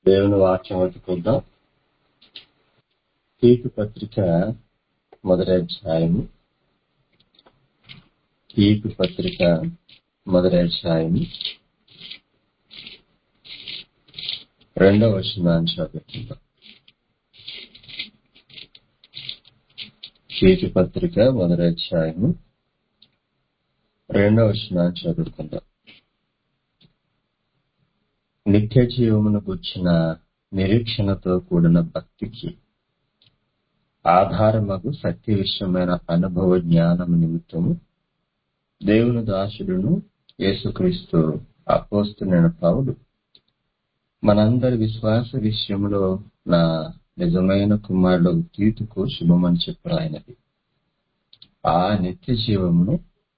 దేవుని వాక్యం వెతుకుద్దాం తీర్పు పత్రిక మొదటి అధ్యాయము తీర్పు పత్రిక మొదటి అధ్యాయము రెండవ వచనాన్ని చదువుకుందాం తీర్పు పత్రిక మొదటి అధ్యాయము రెండవ వచనాన్ని చదువుకుందాం నిత్య జీవమును గుర్చిన నిరీక్షణతో కూడిన భక్తికి ఆధారమగు సత్య విషయమైన అనుభవ జ్ఞానం నిమిత్తము దేవుని దాసుడును యేసుక్రీస్తు అపోస్తున్న పౌలు మనందరి విశ్వాస విషయంలో నా నిజమైన కుమారుడు తీతుకు శుభమని చెప్పరాయినది ఆ నిత్య జీవమును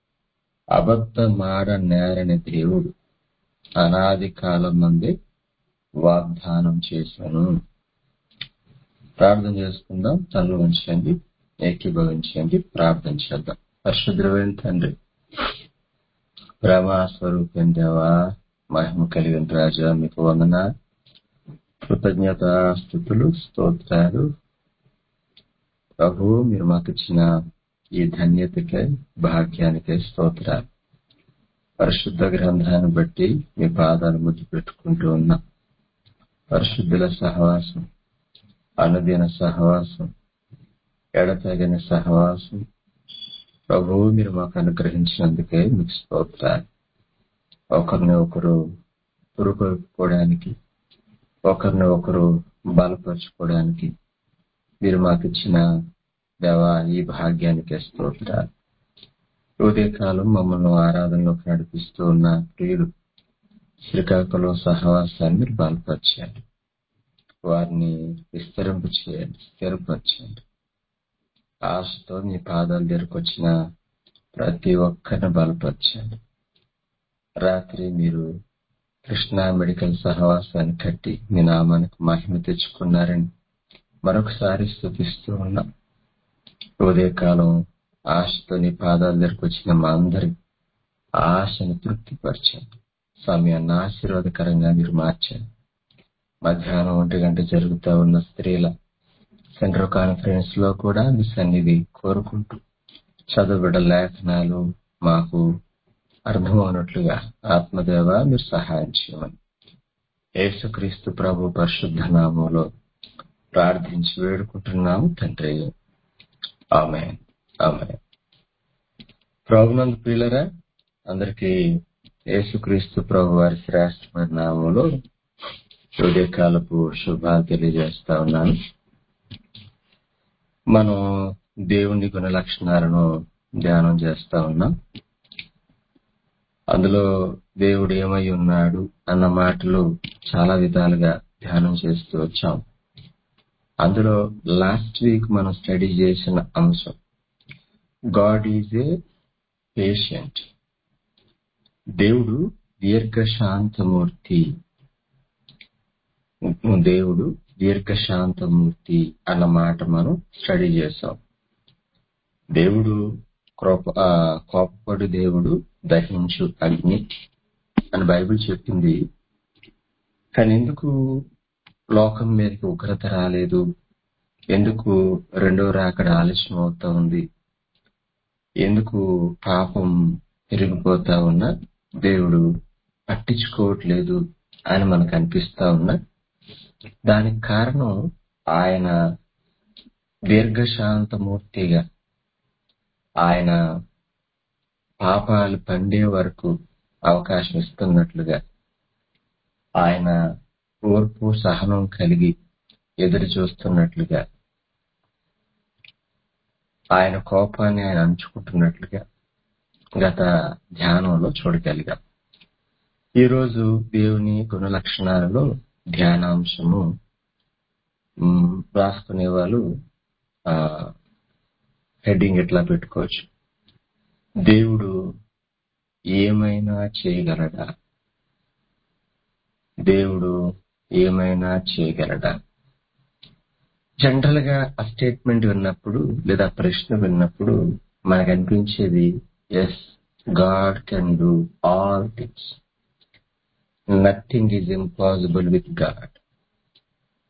అబద్ధమాడ నేరని దేవుడు అనాది కాలం మంది వాగ్దానం చేశాను ప్రార్థన చేసుకుందాం తనలు ఉంచండి ఏకీభవించండి ప్రార్థన చేద్దాం పరిశుద్రమైన తండ్రి ప్రేమ స్వరూపం దేవా మహిమ కలిగిన రాజా మీకు వందన కృతజ్ఞత స్థుతులు స్తోత్రాలు ప్రభు మీరు మాకు ఇచ్చిన ఈ ధన్యతకై భాగ్యానికై స్తోత్రాలు పరిశుద్ధ గ్రంథాన్ని బట్టి మీ పాదాలు ముద్దు పెట్టుకుంటూ ఉన్నా పరిశుద్ధుల సహవాసం అనుదిన సహవాసం ఎడతగిన సహవాసం ప్రభువు మీరు మాకు అనుగ్రహించినందుకే మీకు స్తోత్రాలు ఒకరిని ఒకరు పురుకోవడానికి ఒకరిని ఒకరు బలపరచుకోవడానికి మీరు మాకు ఇచ్చిన దేవా ఈ భాగ్యానికే స్తోత్రాలు ఉదయకాలం మమ్మల్ని ఆరాధనలోకి నడిపిస్తూ ఉన్న ప్రియులు శ్రీకాకుళం సహవాసాన్ని మీరు బలపరచాలి వారిని విస్తరింపు చేయండి స్థిరపరచండి ఆశతో మీ పాదాల దగ్గరకు వచ్చిన ప్రతి ఒక్కరిని బలపరచండి రాత్రి మీరు కృష్ణా మెడికల్ సహవాసాన్ని కట్టి మీ నామానికి మహిమ తెచ్చుకున్నారని మరొకసారి స్థుతిస్తూ ఉన్నాం ఉదయకాలం ఆశతో నీ పాదాల దగ్గరకు వచ్చిన మా అందరి ఆశను తృప్తిపరచండి సమయాన్ని ఆశీర్వాదకరంగా మీరు మార్చండి మధ్యాహ్నం ఒంటి గంట జరుగుతూ ఉన్న స్త్రీల సెంట్రల్ కాన్ఫరెన్స్ లో కూడా మీ సన్నిధి కోరుకుంటూ చదువుబిడ లేఖనాలు మాకు అర్థమవునట్లుగా ఆత్మదేవ మీరు సహాయం చేయమని యేసుక్రీస్తు ప్రభు పరిశుద్ధ నామంలో ప్రార్థించి వేడుకుంటున్నాము తండ్రి ఆమె ఆమె ప్రభునందు ప్రియులరా అందరికీ యేసుక్రీస్తు ప్రభు వారి శ్రేష్టమైన నామంలో ఉదయకాలపు శుభాలు తెలియజేస్తా ఉన్నాను మనం దేవుని గుణ లక్షణాలను ధ్యానం చేస్తా ఉన్నాం అందులో దేవుడు ఏమై ఉన్నాడు అన్న మాటలు చాలా విధాలుగా ధ్యానం చేస్తూ వచ్చాం అందులో లాస్ట్ వీక్ మనం స్టడీ చేసిన అంశం గాడ్ ఈజ్ ఏ పేషెంట్ దేవుడు దీర్ఘశాంతమూర్తి దేవుడు దీర్ఘశాంతమూర్తి అన్న మాట మనం స్టడీ చేసాం దేవుడు కృప కోపపడు దేవుడు దహించు అగ్ని అని బైబిల్ చెప్పింది కానీ ఎందుకు లోకం మీదకి ఉగ్రత రాలేదు ఎందుకు రెండో రాకడ ఆలస్యం అవుతా ఉంది ఎందుకు పాపం పెరిగిపోతా ఉన్నా దేవుడు పట్టించుకోవట్లేదు అని మనకు అనిపిస్తా ఉన్నా దానికి కారణం ఆయన దీర్ఘశాంతమూర్తిగా ఆయన పాపాలు పండే వరకు అవకాశం ఇస్తున్నట్లుగా ఆయన ఓర్పు సహనం కలిగి ఎదురు చూస్తున్నట్లుగా ఆయన కోపాన్ని ఆయన అంచుకుంటున్నట్లుగా గత ధ్యానంలో చూడగలిగాం ఈరోజు దేవుని గుణ లక్షణాలలో ధ్యానాంశము రాసుకునే వాళ్ళు హెడ్డింగ్ ఎట్లా పెట్టుకోవచ్చు దేవుడు ఏమైనా చేయగలడా దేవుడు ఏమైనా చేయగలడా జనరల్ గా ఆ స్టేట్మెంట్ విన్నప్పుడు లేదా ప్రశ్న విన్నప్పుడు మనకు అనిపించేది yes God can do all things nothing is impossible with God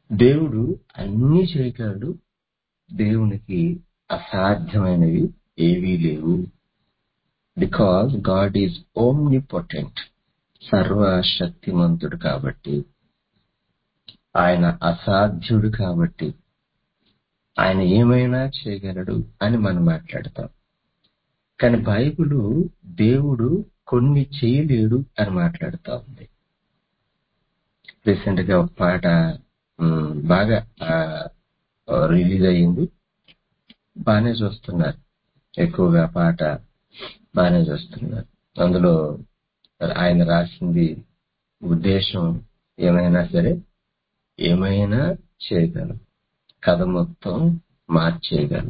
దేవుడు అన్నీ చేయగలడు దేవునికి అసాధ్యమైనవి ఏవీ లేవు because God is omnipotent సర్వశక్తిమంతుడు కాబట్టి ఆయన అసాధ్యుడు కాబట్టి ఆయన ఏమైనా చేయగలడు అని మనం మాట్లాడతాం కానీ బైబిల్ దేవుడు కొన్ని చేయలేడు అని మాట్లాడుతా ఉంది రీసెంట్ గా ఒక పాట ఉమ్, బాగా రిలీజ్ అయ్యింది బాగానే చూస్తున్నారు ఎక్కువగా పాట బాగానే చూస్తున్నారు అందులో ఆయన రాసింది ఉద్దేశం ఏమైనా సరే ఏమైనా చేయగలం కథ మొత్తం మార్చేయగలం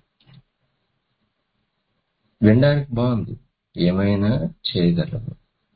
వినడానికి బాగుంది ఏమైనా చేయగలము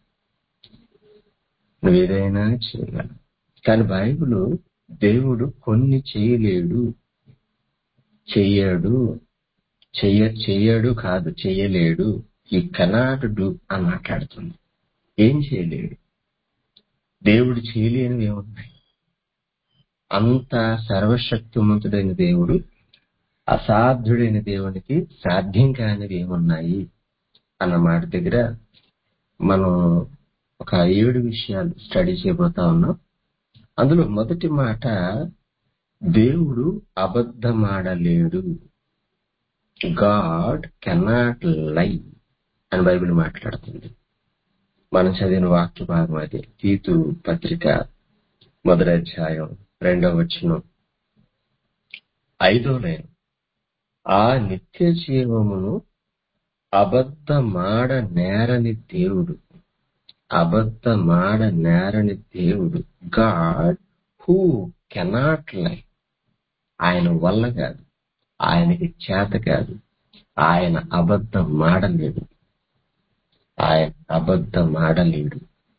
నువ్వేదైనా చేయగలవు కానీ బైబిల్ దేవుడు కొన్ని చేయలేడు చెయ్యడు చెయ్య చెయ్యడు కాదు చెయ్యలేడు ఈ కెనాట్ డూ అని మాట్లాడుతుంది ఏం చేయలేడు దేవుడు చేయలేనివి ఏమున్నాయి అంత సర్వశక్తిమంతుడైన దేవుడు అసాధ్యుడైన దేవునికి సాధ్యం కానివి ఏమున్నాయి అన్న మాట దగ్గర మనం ఒక ఏడు విషయాలు స్టడీ చేయబోతా ఉన్నాం అందులో మొదటి మాట దేవుడు అబద్ధమాడలేడు గాడ్ కెనాట్ లై అని బైబిల్ మాట్లాడుతుంది మనం చదివిన వాక్య భాగం అది తీతు పత్రిక మొదటి అధ్యాయం రెండవ వచనం ఐదో లైన్ ఆ నిత్య జీవమును అబద్ధమాడ నేరని దేవుడు అబద్ధమాడ నేరని దేవుడు గాడ్ హూ కెనాట్ లై ఆయన వల్ల కాదు ఆయనకి చేత కాదు ఆయన అబద్ధం మాడలేడు ఆయన అబద్ధం ఆడలేడు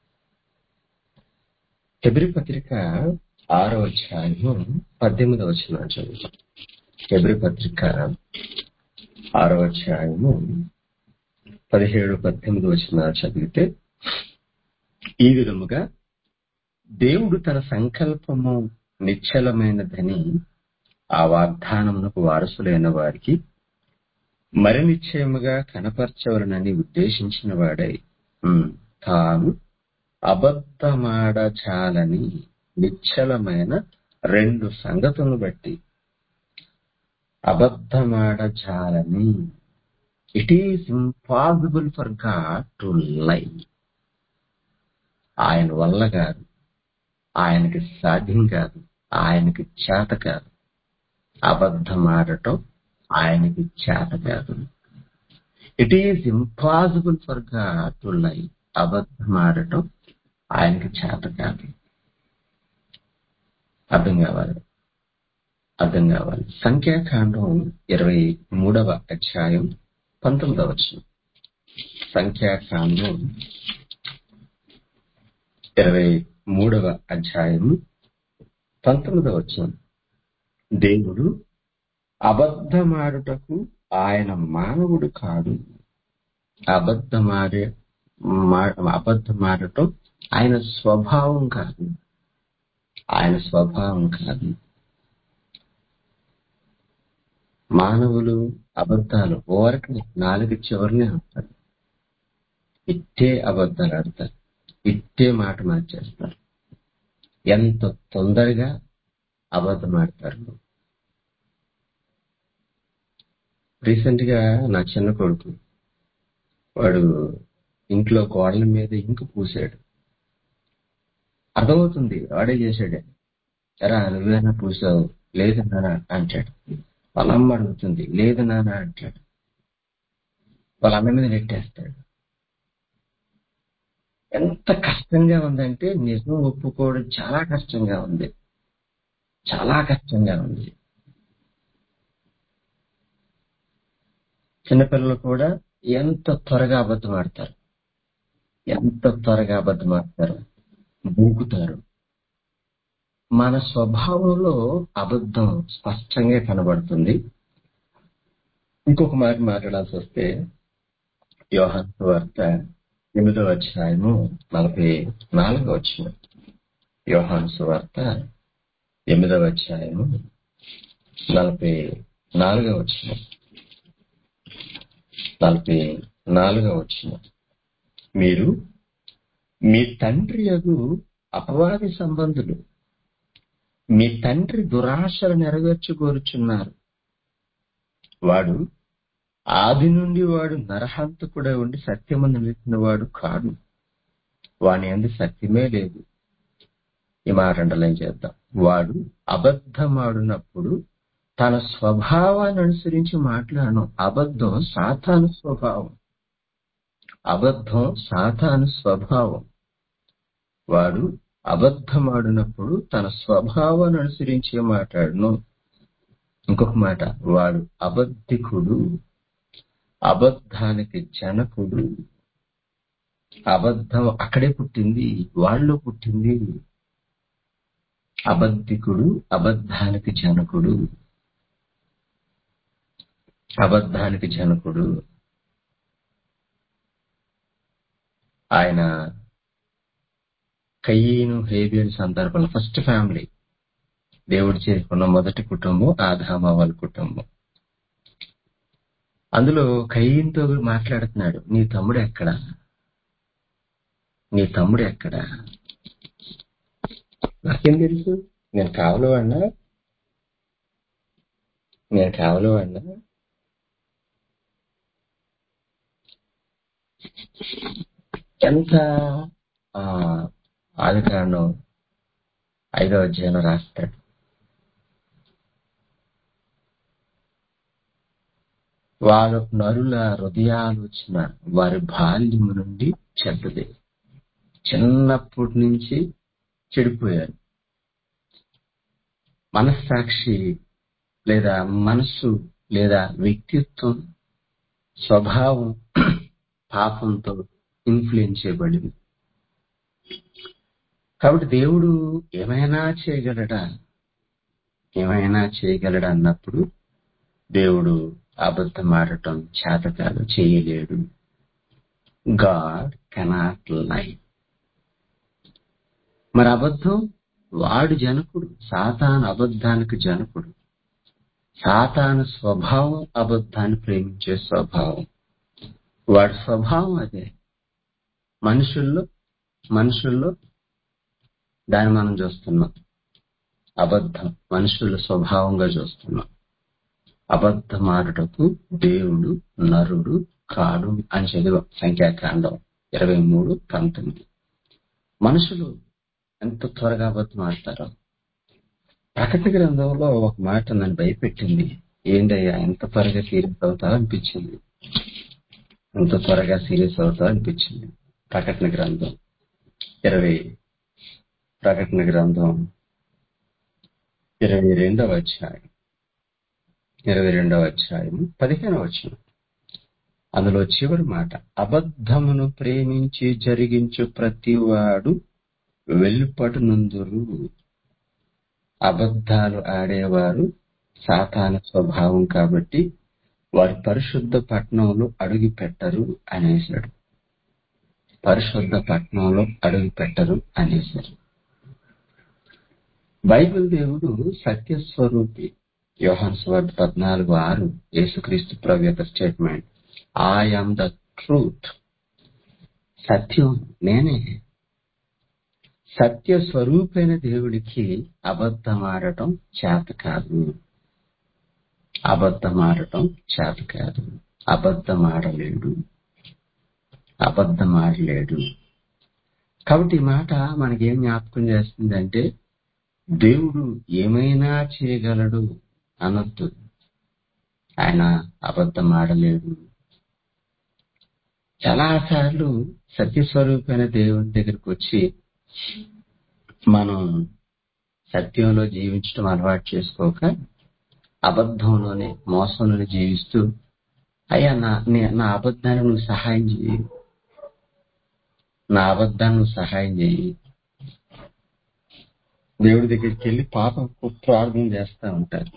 హెబ్రి పత్రిక ఆరో అధ్యాయం పద్దెనిమిదవ వచ్చిన చదువుతాం హెబ్రి పత్రిక ఆరో అధ్యాయము పదిహేడు పద్దెనిమిది వచ్చిన చదివితే ఈ విధముగా దేవుడు తన సంకల్పము నిశ్చలమైనదని ఆ వాగ్దానమునకు వారసులైన వారికి మరి నిశ్చయముగా కనపరచవలనని ఉద్దేశించిన వాడై ఉమ్, తాను అబద్ధమాడ చాలని నిశ్చలమైన రెండు సంగతులను బట్టి అబద్ధమాడ చాలని it is impossible for God to lie ఆయన వల్ల కాదు ఆయనకి సాధ్యం కాదు ఆయనకి చేత కాదు అబద్ధమాడటం ఆయనకి చేత కాదు it is impossible for God to lie అబద్ధమాడటం ఆయనకి చేత కాదు అర్థం కావాలి అర్థం కావాలి సంఖ్యాకాండం ఇరవై మూడవ అధ్యాయం పంతొమ్మిదవ వచ్చిన సంఖ్యాకాండం ఇరవై మూడవ అధ్యాయం పంతొమ్మిదవ వచ్చిన దేవుడు అబద్ధమాడుటకు ఆయన మానవుడు కాడు అబద్ధమాడే మా- అబద్ధమాడటం ఆయన స్వభావం కాదు ఆయన స్వభావం కాదు మానవులు అబద్ధాలు ఓరకు నాలుగు చివరినే ఉంటారు ఇట్టే అబద్ధాలు ఆడతారు ఇట్టే మాట మార్చేస్తారు ఎంత తొందరగా అబద్ధం ఆడతారు రీసెంట్ గా నా చిన్న కొడుకు వాడు ఇంట్లో గోడల మీద ఇంకు పూసాడు అర్థమవుతుంది వాడే చేశాడే ఎరా నువ్వేనా పూసావు లేదు నాన్న అంటాడు వాళ్ళ అమ్మ అడుగుతుంది లేదు నాన్న అంటాడు వాళ్ళ అమ్మ మీద నెట్టేస్తాడు ఎంత కష్టంగా ఉందంటే నిజం ఒప్పుకోవడం చాలా కష్టంగా ఉంది చాలా కష్టంగా ఉంది చిన్నపిల్లలు కూడా ఎంత త్వరగా అబద్ధం ఆడతారు ఎంత త్వరగా అబద్ధం ఆడతారు బూకుతారు మన స్వభావంలో అబద్ధం స్పష్టంగా కనబడుతుంది ఇంకొక మాట మాట్లాడాల్సి వస్తే యోహన్ వార్త ఎనిమిదవ అధ్యాయము నలభై నాలుగో వచ్చిన యోహాన్ సువార్త ఎనిమిదవ అధ్యాయం నలభై నాలుగవ వచ్చిన నలభై నాలుగవ వచ్చిన మీరు మీ తండ్రి యగు అపవాది సంబంధులు మీ తండ్రి దురాశలు నెరవేర్చుకోరుచున్నారు వాడు ఆది నుండి వాడు నరహంతకుడే ఉండి సత్యము నిలిచిన వాడు కాడు వాని అందు సత్యమే లేదు ఈ మాట అండర్లైన్ చేద్దాం వాడు అబద్ధమాడినప్పుడు తన స్వభావాన్ని అనుసరించి మాట్లాడను అబద్ధం సాతాను స్వభావం అబద్ధం సాతాను స్వభావం వాడు అబద్ధమాడినప్పుడు తన స్వభావాన్ని అనుసరించి మాట్లాడను ఇంకొక మాట వాడు అబద్ధికుడు అబద్ధానికి జనకుడు అబద్ధం అక్కడే పుట్టింది వాళ్ళలో పుట్టింది అబద్ధికుడు అబద్ధానికి జనకుడు అబద్ధానికి జనకుడు ఆయన కయ్యను హేబియల్ సందర్భంలో ఫస్ట్ ఫ్యామిలీ దేవుడు చేరుకున్న మొదటి కుటుంబం ఆదామ వాళ్ళ కుటుంబం అందులో కయ్యంతో మాట్లాడుతున్నాడు నీ తమ్ముడు ఎక్కడ నీ తమ్ముడు ఎక్కడ నాకేం తెలుసు నేను కావలవాడినా నేను కావలవాడినా ఎంత ఆ, ఆదికాండం ఐదవ అధ్యాయం రాస్తాడు వారు నరుల హృదయాలోచన వారి బాల్యము నుండి చెడ్డది చిన్నప్పటి నుంచి చెడిపోయారు మనస్సాక్షి లేదా మనస్సు లేదా వ్యక్తిత్వం స్వభావం పాపంతో ఇన్ఫ్లుయెన్స్ చేయబడింది కాబట్టి దేవుడు ఏమైనా చేయగలడా ఏమైనా చేయగలడా అన్నప్పుడు దేవుడు అబద్ధం ఆడటం చేతకాలు చేయలేడు గాడ్ కెనాట్ లై మరి అబద్ధం వాడు జనకుడు సాతాను అబద్ధానికి జనకుడు సాతాను స్వభావం అబద్ధాన్ని ప్రేమించే స్వభావం వాడి స్వభావం అదే మనుషుల్లో మనుషుల్లో దాన్ని మనం చూస్తున్నాం అబద్ధం మనుషుల స్వభావంగా చూస్తున్నాం అబద్ధమాడుటకు దేవుడు నరుడు కాడు అని చదివాం సంఖ్యాకాండం ఇరవై మూడు పంతొమ్మిది మనుషులు ఎంత త్వరగా అబద్ధం ఆడతారో ప్రకటన గ్రంథంలో ఒక మాట నన్ను భయపెట్టింది ఏంటయ్యా ఎంత త్వరగా సీరియస్ అవుతావు అనిపించింది ఎంత త్వరగా సీరియస్ అవుతావు అనిపించింది ప్రకటన గ్రంథం ఇరవై ప్రకటన గ్రంథం ఇరవై రెండవ అధ్యాయం ఇరవై రెండవ అధ్యాయం పదిహేనవ వచనం అందులో చివరి మాట అబద్ధమును ప్రేమించి జరిగించు ప్రతివాడు వెలుపటు నందురు అబద్ధాలు ఆడేవారు సాతాన స్వభావం కాబట్టి వారి పరిశుద్ధ పట్టణంలో అడుగు పెట్టరు అనేసాడు పరిశుద్ధ పట్టణంలో అడుగు పెట్టరు అనేసారు బైబిల్ దేవుడు సత్యస్వరూపి యోహాన్ స్వార్డ్ పద్నాలుగు ఆరు యేసుక్రీస్తు ప్రభు యొక్క statement I am the truth సత్యం నేనే సత్య స్వరూపైన దేవుడికి అబద్ధమాడటం చేత కాదు అబద్ధమాడటం చేత కాదు అబద్ధమాడలేడు అబద్ధమాడలేడు కాబట్టి ఈ మాట మనకేం జ్ఞాపకం చేస్తుందంటే దేవుడు ఏమైనా చేయగలడు అనొద్దు ఆయన అబద్ధం ఆడలేడు చాలా సార్లు సత్యస్వరూపైన దేవుని దగ్గరికి వచ్చి మనం సత్యంలో జీవించడం అలవాటు చేసుకోక అబద్ధంలోనే మోసంలోనే జీవిస్తూ అయ్యా నా నే- నా అబద్ధాన్ని నువ్వు సహాయం చేయి నా అబద్ధాన్ని నువ్వు సహాయం చేయి దేవుడి దగ్గరికి వెళ్ళి పాప ప్రార్థన చేస్తా ఉంటారు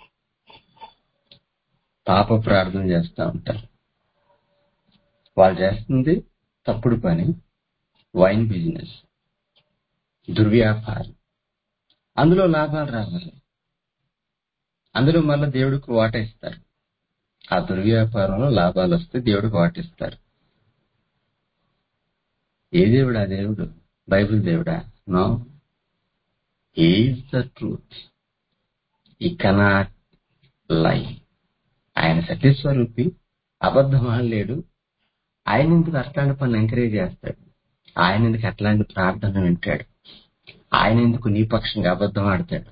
పాప ప్రార్థన చేస్తా ఉంటారు వాళ్ళు చేస్తుంది తప్పుడు పని వైన్ బిజినెస్ దుర్వ్యాపారం అందులో లాభాలు రావాలి అందులో మళ్ళీ దేవుడికి వాటా ఇస్తారు ఆ దుర్వ్యాపారంలో లాభాలు వస్తే దేవుడికి వాటిస్తారు ఏ దేవుడు ఆ దేవుడు బైబిల్ దేవుడా no is the truth he cannot lie ఆయన సత్యస్వరూపి అబద్ధం ఆడలేడు ఆయన ఎందుకు అట్లాంటి పనులు ఎంకరేజ్ చేస్తాడు ఆయన ఎందుకు అట్లాంటి ప్రార్థన వింటాడు ఆయన ఎందుకు నీ పక్షంగా అబద్ధం ఆడతాడు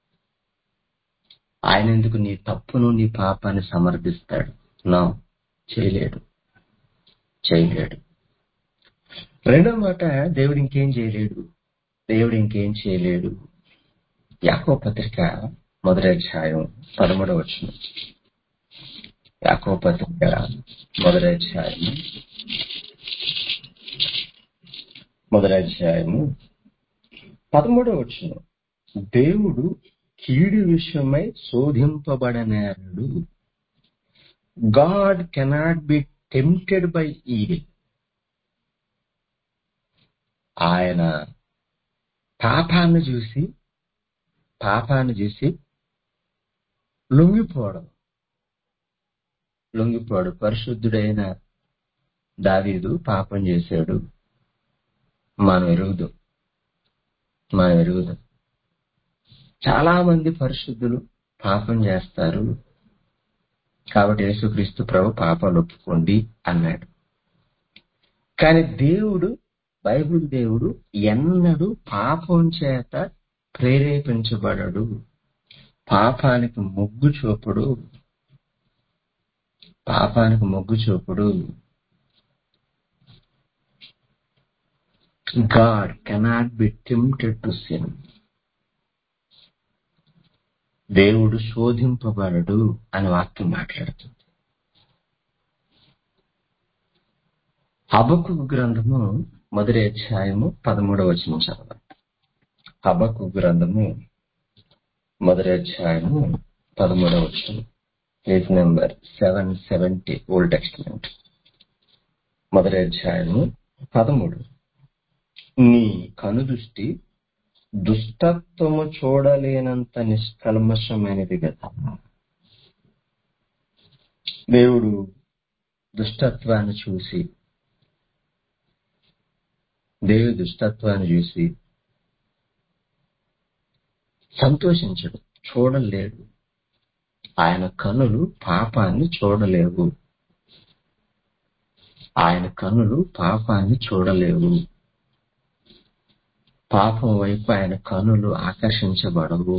ఆయన ఎందుకు నీ తప్పును నీ పాపాన్ని సమర్థిస్తాడు నో చేయలేడు చేయలేడు రెండో మాట దేవుడు ఇంకేం చేయలేడు దేవుడు ఇంకేం చేయలేడు యాకో పత్రిక మొదటి అధ్యాయం పదమూడవ వచ్చిన యాకో పత్రిక మొదటి అధ్యాయము మొదటి అధ్యాయము పదమూడవ వచ్చిన దేవుడు కీడు విషయమై శోధింపబడనేరుడు God cannot be tempted by evil ఆయన పాపాన్ని చూసి పాపాన్ని చూసి లొంగిపోవడం లొంగిపోడు పరిశుద్ధుడైన దావీదు పాపం చేశాడు మనం ఎరుగుదాం మనం ఎరుగుదాం చాలా మంది పరిశుద్ధులు పాపం చేస్తారు కాబట్టి యేసుక్రీస్తు ప్రభు పాపాలు ఒప్పుకోండి అన్నాడు కానీ దేవుడు బైబిల్ దేవుడు ఎన్నడూ పాపం చేత ప్రేరేపించబడడు పాపానికి మొగ్గు చూపుడు పాపానికి మొగ్గు చూపుడు God cannot be tempted to sin దేవుడు శోధింపబడడు అని వాక్యం మాట్లాడుతుంది హబకు గ్రంథము మొదటి అధ్యాయము పదమూడవ వచనం చదవండి హబకు గ్రంథము మొదటి అధ్యాయము పదమూడవ వచనం page number seven seventy Old Testament మొదటి అధ్యాయము పదమూడు నీ కనుదృష్టి దుష్టత్వము చూడలేనంత నిష్కల్మషమైనది కదా దేవుడు దుష్టత్వాన్ని చూసి దేవుడి దుష్టత్వాన్ని చూసి సంతోషించడు చూడలేడు ఆయన కనులు పాపాన్ని చూడలేవు ఆయన కనులు పాపాన్ని చూడలేవు పాపం వైపు ఆయన కనులు ఆకర్షించబడవు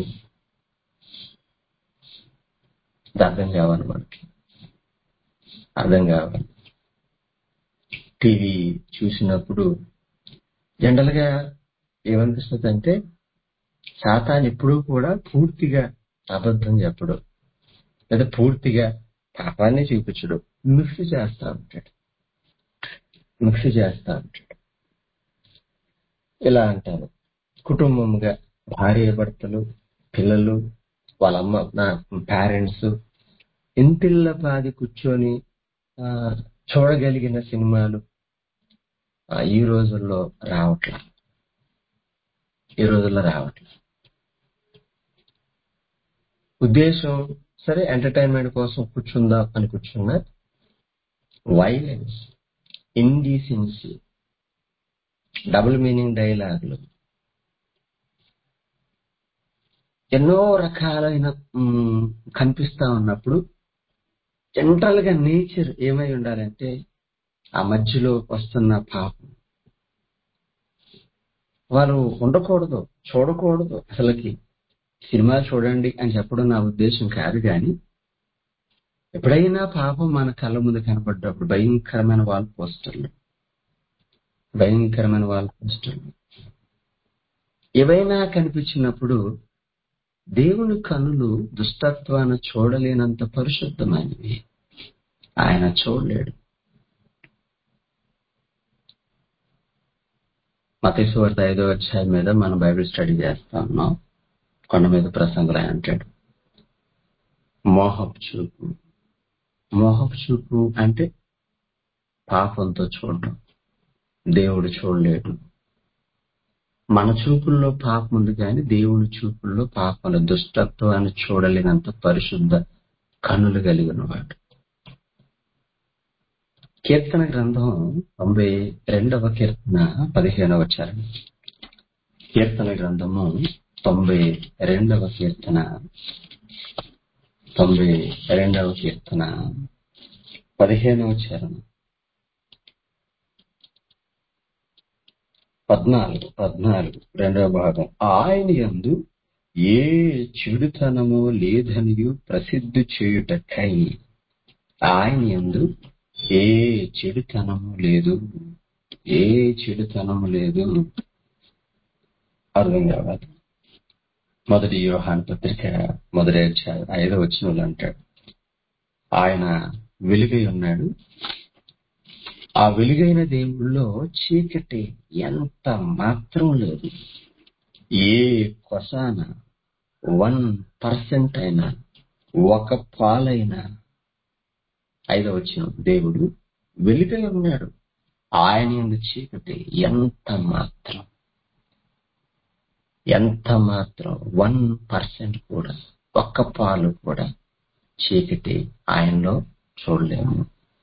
ఇది అర్థం కావాలి మనకి అర్థం కావాలి టీవీ చూసినప్పుడు జనరల్ గా ఏమనిపిస్తుంది అంటే సాతాన్ ఎప్పుడూ కూడా పూర్తిగా అబద్ధం చెప్పడు లేదా పూర్తిగా పాపాన్ని చూపించడు మిక్స్ చేస్తా ఉంటాడు మిక్స్ చేస్తా ఉంటాడు ఇలా అంటాను కుటుంబముగా భార్య భర్తలు పిల్లలు వాళ్ళ అమ్మ నా పేరెంట్స్ ఇంటిళ్ళ పాది కూర్చొని ఆ, చూడగలిగిన సినిమాలు ఆ, ఈ రోజుల్లో రావట్లా ఈ రోజుల్లో రావట్లా ఉద్దేశం సరే ఎంటర్టైన్మెంట్ కోసం కూర్చుందాం అని కూర్చున్నా వైలెన్స్ ఇండీసెన్సీ డబుల్ మీనింగ్ డైలాగులు ఎన్నో రకాలైన మ్, కనిపిస్తా ఉన్నప్పుడు జనరల్ గా నేచర్ ఏమై ఉండాలంటే ఆ మధ్యలో వస్తున్న పాపం వారు ఉండకూడదు చూడకూడదు అసలుకి సినిమా చూడండి అని చెప్పడం నా ఉద్దేశం కాదు కానీ ఎప్పుడైనా పాపం మన కళ్ళ ముందు కనపడ్డప్పుడు భయంకరమైన వాల్ పోస్టర్లు భయంకరమైన వాల్ పోస్టర్లు ఏవైనా కనిపించినప్పుడు దేవుని కనులు దుష్టత్వాన్ని చూడలేనంత పరిశుద్ధమైనవి ఆయన చూడలేడు మతేశ్వర్త ఐదో అధ్యాయం మీద మనం బైబిల్ స్టడీ చేస్తా ఉన్నాం కొండ మీద ప్రసంగులు ఆయన అంటాడు మోహపు చూపు మోహపు చూపు అంటే పాపంతో చూడడం దేవుడు చూడలేడు మన చూపుల్లో పాపం ఉంది కానీ దేవుని చూపుల్లో పాపం దుష్టత్వాన్ని చూడలేనంత పరిశుద్ధ కన్నులు కలిగిన వాడు కీర్తన గ్రంథం తొంభై రెండవ కీర్తన పదిహేనవ చరణం కీర్తన గ్రంథము తొంభై రెండవ కీర్తన తొంభై రెండవ కీర్తన పదిహేనవ చరణం పద్నాలుగు పద్నాలుగు రెండవ భాగం ఆయన యందు ఏ చెడుతనము లేదనియు ప్రసిద్ధి చేయుటకై ఆయన యందు ఏ చెడుతనము లేదు ఏ చెడుతనము లేదు అర్థం కావాలి మొదటి యోహాన్ పత్రిక మొదటి అధ్యాయం ఐదో వచ్చిన అంటాడు ఆయన వెలుగై ఉన్నాడు ఆ వెలుగైన దేవుళ్ళో చీకటి ఎంత మాత్రం లేదు ఏ కొసాన వన్ పర్సెంట్ అయినా ఒక పాలైనా ఐదో వచ్చిన దేవుడు వెలుగై ఉన్నాడు ఆయన ఎందు చీకటి ఎంత మాత్రం ఎంత మాత్రం వన్ పర్సెంట్ కూడా ఒక్క పాలు కూడా చీకటి ఆయనలో చూడలేము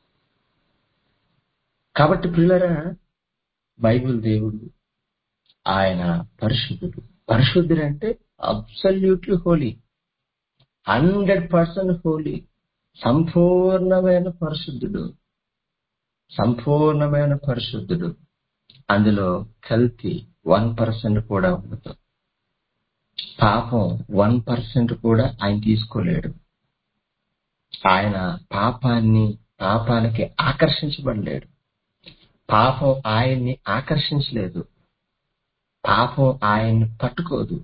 కాబట్టి పిల్లరా బైబిల్ దేవుడు ఆయన పరిశుద్ధుడు పరిశుద్ధుడు అంటే absolutely holy hundred percent holy సంపూర్ణమైన పరిశుద్ధుడు సంపూర్ణమైన పరిశుద్ధుడు అందులో కల్తీ వన్ పర్సెంట్ కూడా ఉండదు పాపం వన్ పర్సెంట్ కూడా ఆయన తీసుకోలేడు ఆయన పాపాన్ని పాపానికి ఆకర్షించబడలేడు పాపం ఆయన్ని ఆకర్షించలేదు పాపం ఆయన్ని పట్టుకోదు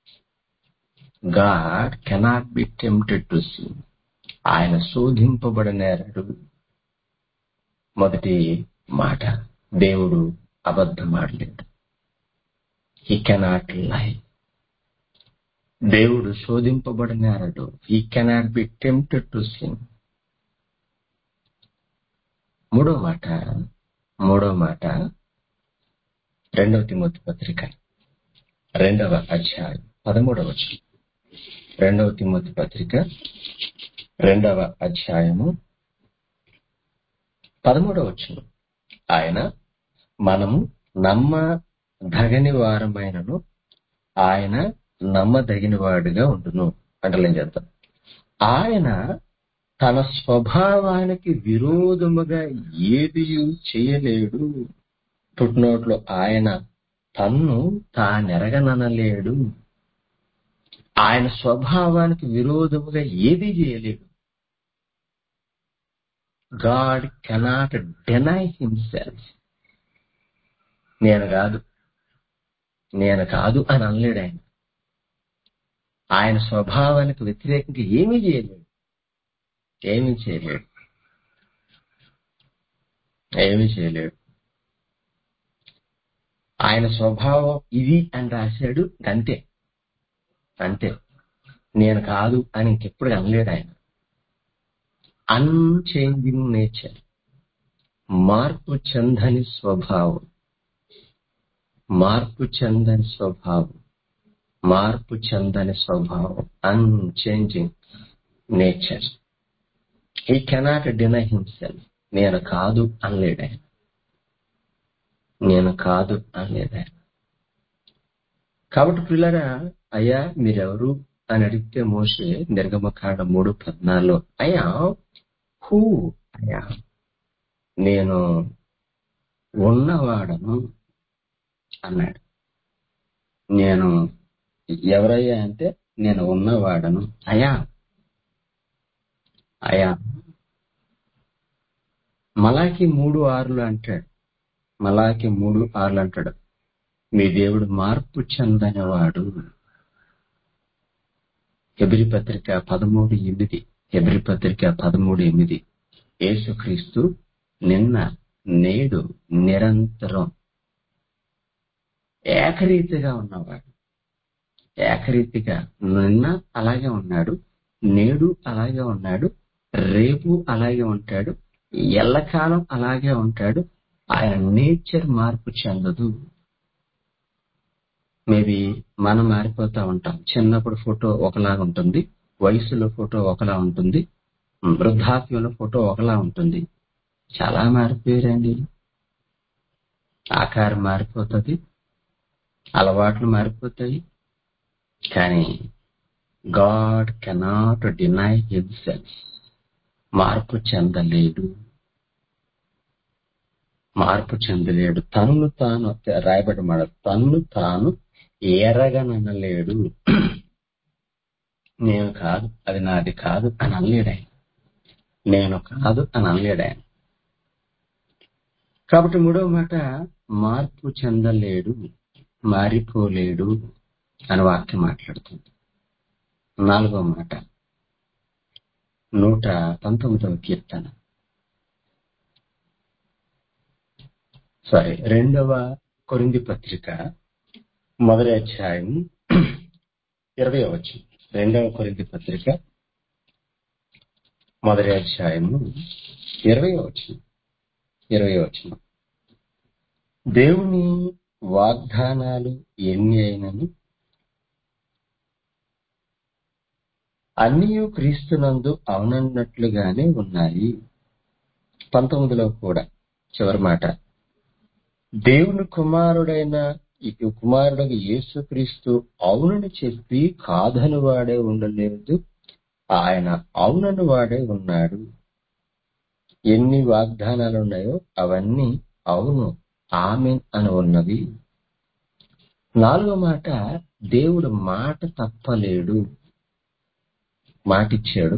God cannot be tempted to see ఆయన శోధింపబడనేరడు మొదటి మాట దేవుడు అబద్ధమాడలేడు హీ కెనాట్ లై దేవుడు శోధింపబడినారడు he cannot be tempted to sin మూడో మాట మూడో మాట రెండవ తిమోతి పత్రిక రెండవ అధ్యాయం పదమూడవ వచనం రెండవ తిమోతి పత్రిక రెండవ అధ్యాయము పదమూడవ వచనం ఆయన మనము నమ్మదగని వారమైనను ఆయన నమ్మదగిన వాడిగా ఉండును అంటలేం చేద్దాం ఆయన తన స్వభావానికి విరోధముగా ఏది చేయలేడు పుట్టినోట్లో ఆయన తన్ను తానెరగననలేడు ఆయన స్వభావానికి విరోధముగా ఏది చేయలేడు గాడ్ కెనాట్ డెనై హిమ్సెల్ఫ్ నేను కాదు నేను కాదు అని అనలేడు ఆయన ఆయన స్వభావానికి వ్యతిరేకంగా ఏమీ చేయలేడు ఏమీ చేయలేడు ఏమీ చేయలేడు ఆయన స్వభావం ఇది అని రాశాడు అంతే అంతే నేను కాదు అని ఇంకెప్పుడు అనలేడు ఆయన అన్చేంజింగ్ నేచర్ మార్పు చెందని స్వభావం మార్పు చెందని స్వభావం మార్పు చెందని స్వభావం unchanging nature he cannot deny himself నేను కాదు అనలేడు ఆయన నేను కాదు అనలేదు ఆయన కాబట్టి పిల్లరా అయ్యా మీరెవరు అని అడిగితే మోసే నిర్గమకాండ మూడు పద్నాలుగులో అయ్యా హూ అయ్యా నేను ఉన్నవాడను అన్నాడు నేను ఎవరయ్యా అంటే నేను ఉన్నవాడను అయ్యా అయ్యా మలాకి మూడు ఆరులు అంటాడు మలాకి మూడు ఆరులు అంటాడు మీ దేవుడు మార్పు చెందనివాడు ఎబ్రి పత్రిక పదమూడు ఎనిమిది ఎబ్రి పత్రిక పదమూడు ఎనిమిది యేసుక్రీస్తు నిన్న నేడు నిరంతరం ఏకరీతిగా ఉన్నవాడు ఏకరీతిగా నిన్న అలాగే ఉన్నాడు నేడు అలాగే ఉన్నాడు రేపు అలాగే ఉంటాడు ఎల్లకాలం అలాగే ఉంటాడు ఆయన నేచర్ మార్పు చెందదు మేబీ మనం మారిపోతా ఉంటాం చిన్నప్పుడు ఫోటో ఒకలాగా ఉంటుంది వయసులో ఫోటో ఒకలా ఉంటుంది వృద్ధాప్యంలో ఫోటో ఒకలా ఉంటుంది చాలా మారిపోయారండి ఆకారం మారిపోతుంది అలవాట్లు మారిపోతాయి కానీ గాడ్ కెనాట్ డినై హిమ్సెల్ఫ్ మార్పు చెందలేడు మార్పు చెందలేడు తనను తాను రాయబడి మాట తనను తాను ఎరగననలేడు నేను కాదు అది నాది కాదు అని అనలేడు ఆయన నేను కాదు అని అనలేడు ఆయన కాబట్టి మూడవ మాట మార్పు చెందలేడు మారిపోలేడు అని వాక్యం మాట్లాడుతుంది నాలుగవ మాట నూట పంతొమ్మిదవ కీర్తన సారీ రెండవ కొరింది పత్రిక మొదటి అధ్యాయం ఇరవై వచ్చు రెండవ కొరింది పత్రిక మొదటి అధ్యాయము ఇరవై వచ్చు ఇరవై వచ్చిన దేవుని వాగ్దానాలు ఎన్ని అయినను అన్నీ క్రీస్తునందు అవునన్నట్లుగానే ఉన్నాయి పంతొమ్మిదిలో కూడా చివరి మాట దేవుని కుమారుడైన ఈ కుమారుడు యేసుక్రీస్తు అవునని చెప్పి కాదని వాడే ఉండలేదు ఆయన అవునని వాడే ఉన్నాడు ఎన్ని వాగ్దానాలు ఉన్నాయో అవన్నీ అవును ఆమె అని ఉన్నవి నాలుగో మాట దేవుడు మాట తప్పలేడు మాట ఇచ్చాడు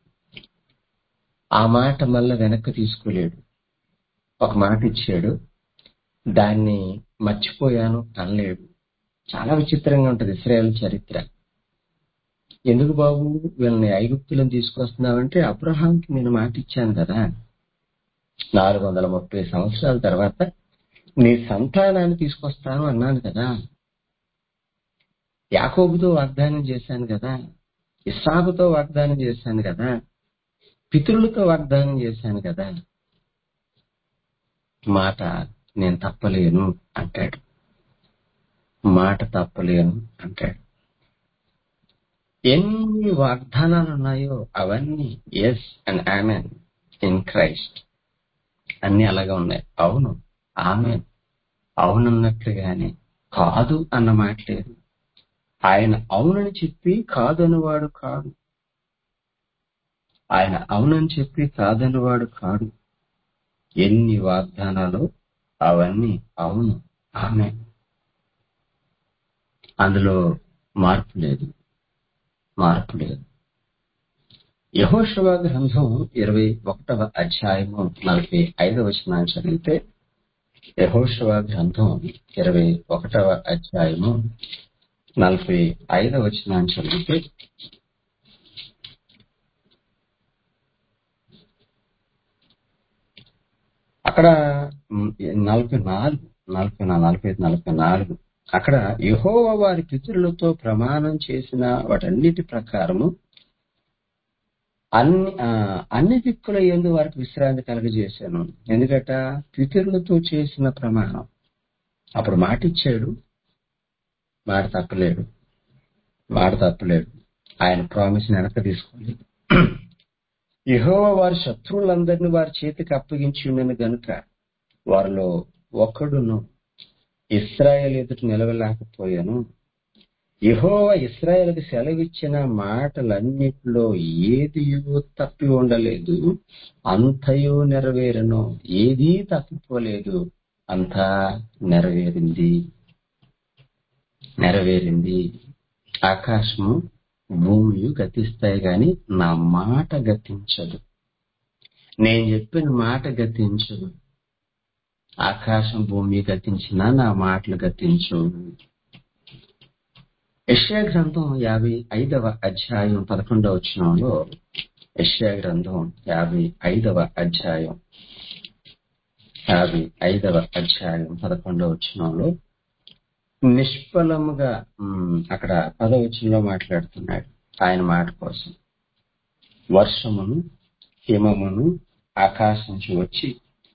ఆ మాట మళ్ళా వెనక్కి తీసుకోలేడు ఒక మాట ఇచ్చాడు దాన్ని మర్చిపోయాను అనలేడు చాలా విచిత్రంగా ఉంటది ఇస్రాయల్ చరిత్ర ఎందుకు బాబు వీళ్ళని ఐగుప్తులను తీసుకొస్తున్నావంటే అబ్రహాంకి నేను మాట ఇచ్చాను కదా నాలుగు వందల ముప్పై సంవత్సరాల తర్వాత నీ సంతానాన్ని తీసుకొస్తాను అన్నాను కదా యాకోబుతో వాగ్దానం చేశాను కదా ఇస్సాకుతో వాగ్దానం చేశాను కదా పితరులతో వాగ్దానం చేశాను కదా మాట నేను తప్పలేను అంటాడు మాట తప్పలేను అంటాడు ఎన్ని వాగ్దానాలు ఉన్నాయో అవన్నీ yes and amen in Christ అన్ని అలాగే ఉన్నాయి అవును ఆమె అవునన్నట్లుగానే కాదు అన్న మాట లేదు ఆయన అవునని చెప్పి కాదనివాడు కాడు ఆయన అవునని చెప్పి కాదనివాడు కాడు ఎన్ని వాగ్దానాలు అవన్నీ అవును ఆమె అందులో మార్పు లేదు మార్పు లేదు యహోశవ గ్రంథం ఇరవై ఒకటవ అధ్యాయము నలభై ఐదవ వచనాన్ని చదివితే యహోశవ గ్రంథం ఇరవై ఒకటవ అధ్యాయము నలభై ఐదవ వచనాన్ని చదివితే అక్కడ నలభై నాలుగు నలభై నలభై నలభై నాలుగు అక్కడ యహోవ వారి పితరులతో ప్రమాణం చేసిన వాటన్నిటి ప్రకారము అన్ని అన్ని దిక్కుల ఎందు వారికి విశ్రాంతి కలగజేశాను ఎందుకట పితరులతో చేసిన ప్రమాణం అప్పుడు మాట ఇచ్చాడు మాట తప్పలేడు మాట తప్పలేడు ఆయన ప్రామిస్ వెనక తీసుకోలేదు యహోవ వారి శత్రువులందరినీ వారి చేతికి అప్పగించి ఉండను గనుక వారిలో ఒకడును ఇస్రాయల్ ఎదుట నిలవలేకపోయాను యహోవ ఇస్రాయల్కి సెలవిచ్చిన మాటలన్నిటిలో ఏదియో తప్పి ఉండలేదు అంతయో నెరవేరను ఏదీ తప్పిపోలేదు అంతా నెరవేరింది నెరవేరింది ఆకాశము భూమి గతిస్తాయి గాని నా మాట గతించదు నేను చెప్పిన మాట గతించదు ఆకాశం భూమి గతించినా నా మాటలు గతించు యశ్యా గ్రంథం యాభై ఐదవ అధ్యాయం పదకొండవ వచనంలో యశ్యా గ్రంథం యాభై ఐదవ అధ్యాయం యాభై ఐదవ అధ్యాయం పదకొండవ వచనంలో నిష్ఫలముగా అక్కడ పదవచనంలో మాట్లాడుతున్నాడు ఆయన మాట కోసం వర్షమును హిమమును ఆకాశం నుంచి వచ్చి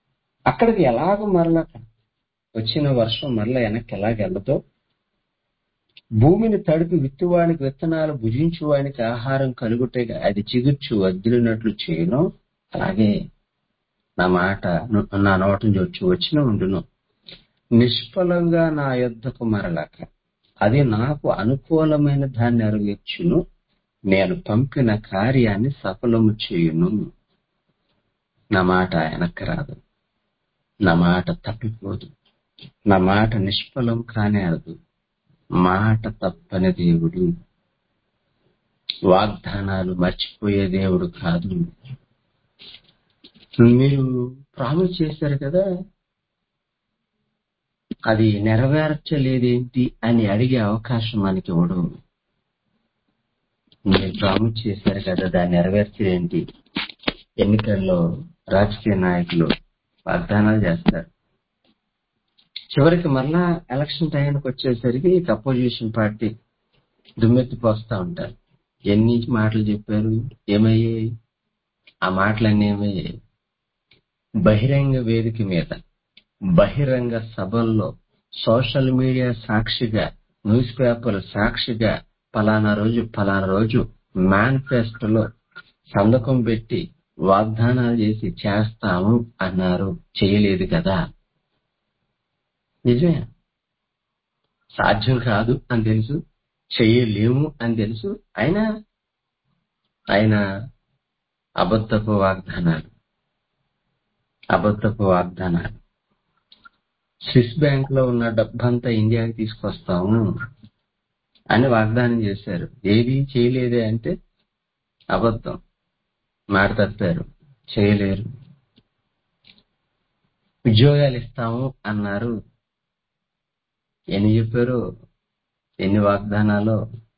అక్కడికి ఎలాగో మరల వచ్చిన వర్షం మరల వెనక్కి ఎలాగ వెళ్ళదో భూమిని తడిపి విత్తువానికి విత్తనాలు భుజించువానికి ఆహారం కలుగుటగా అది చిగుర్చు వదిలినట్లు చేయను అలాగే నా మాట ను- నా నోటి నుంచి వచ్చి వచ్చిన ఉండును నిష్ఫలంగా నా యొద్దకు మరలక అది నాకు అనుకూలమైన దాన్ని నెరవేర్చును నేను పంపిన కార్యాన్ని సఫలము చేయును నా మాట వెనక్కి రాదు నా మాట తప్పిపోదు నా మాట నిష్ఫలం కానేరదు మాట తప్పని దేవుడు వాగ్దానాలు మర్చిపోయే దేవుడు కాదు మీరు ప్రామిస్ చేశారు కదా అది నెరవేర్చలేదేంటి అని అడిగే అవకాశం మనకి ఇవ్వడం మీరు ప్రామిస్ చేశారు కదా దాన్ని నెరవేర్చలేంటి ఎన్నికల్లో రాజకీయ నాయకులు వాగ్దానాలు చేస్తారు చివరికి మరలా ఎలక్షన్ టైంకి వచ్చేసరికి అపోజిషన్ పార్టీ దుమ్మెత్తి పోస్తా ఉంటారు ఎన్ని మాటలు చెప్పారు ఏమయ్యాయి ఆ మాటలన్నీ ఏమయ్యాయి బహిరంగ వేదిక మీద బహిరంగ సభల్లో సోషల్ మీడియా సాక్షిగా న్యూస్ పేపర్ సాక్షిగా పలానా రోజు పలానా రోజు మేనిఫెస్టోలో సంతకం పెట్టి వాగ్దానాలు చేసి చేస్తాము అన్నారు చేయలేదు కదా నిజమే సాధ్యం కాదు అని తెలుసు చేయలేము అని తెలుసు అయినా ఆయన అబద్ధపు వాగ్దానాలు అబద్ధపు వాగ్దానాలు స్విస్ బ్యాంక్ లో ఉన్న డబ్బంతా ఇండియాకి తీసుకొస్తాము అని వాగ్దానం చేశారు ఏది చేయలేదే అంటే అబద్ధం మాట తప్పారు చేయలేరు ఉద్యోగాలు ఇస్తాము అన్నారు ఎన్ని చెప్పారు ఎన్ని వాగ్దానాలు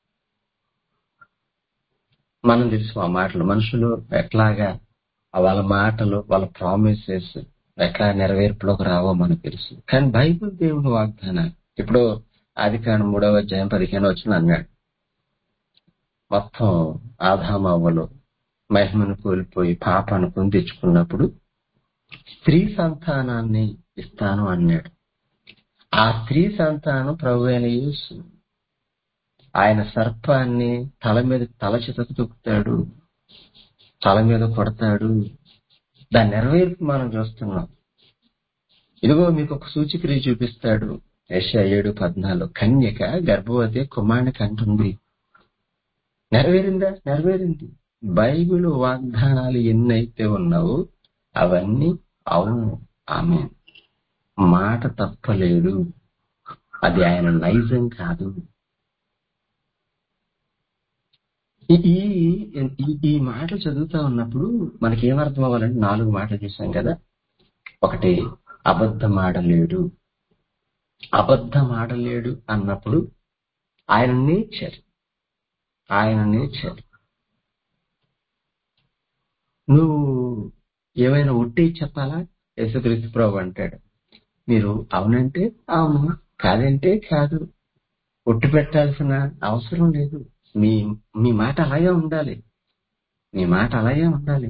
మనం తెలుసు ఆ మాటలు మనుషులు ఎట్లాగా ఆ వాళ్ళ మాటలు వాళ్ళ ప్రామిసెస్ ఎట్లా నెరవేర్పులోకి రావో మనకు తెలుసు కానీ బైబిల్ దేవుని వాగ్దానాలు ఇప్పుడు ఆది కాండం మూడవ అధ్యాయం పదిహేను వచ్చిన అన్నాడు మొత్తం ఆదామవ్వలు మహిమను కోల్పోయి పాపాను కొని తెచ్చుకున్నప్పుడు స్త్రీ సంతానాన్ని ఇస్తాను అన్నాడు ఆ స్త్రీ సంతానం ప్రభు అయిన యేసు ఆయన సర్పాన్ని తల మీద తల చితకు తొక్కుతాడు తల మీద కొడతాడు దాని నెరవేర్పు మనం చూస్తున్నాం ఇదిగో మీకు ఒక సూచిక్రియ చూపిస్తాడు యెషయా ఏడు పద్నాలుగు కన్యక గర్భవతి కుమారుని కంటుంది నెరవేరిందా నెరవేరింది బైబిల్ వాగ్దానాలు ఎన్నైతే ఉన్నావో అవన్నీ అవును ఆమె మాట తప్పలేదు అది ఆయన నైజం కాదు ఈ ఈ- ఈ- ఈ మాటలు చదువుతా ఉన్నప్పుడు మనకి ఏమర్థం అవ్వాలంటే నాలుగు మాటలు చూసాం కదా ఒకటి అబద్ధం ఆడలేడు అబద్ధం ఆడలేడు అన్నప్పుడు ఆయన నేచర్ ఆయన నేచర్ నువ్వు ఏమైనా ఒట్టి చెప్పాలా యేసుక్రీస్తు ప్రభు అంటాడు మీరు అవునంటే అవును కాదంటే కాదు ఒట్టి పెట్టాల్సిన అవసరం లేదు మీ మీ మాట అలాగే ఉండాలి మీ మాట అలాగే ఉండాలి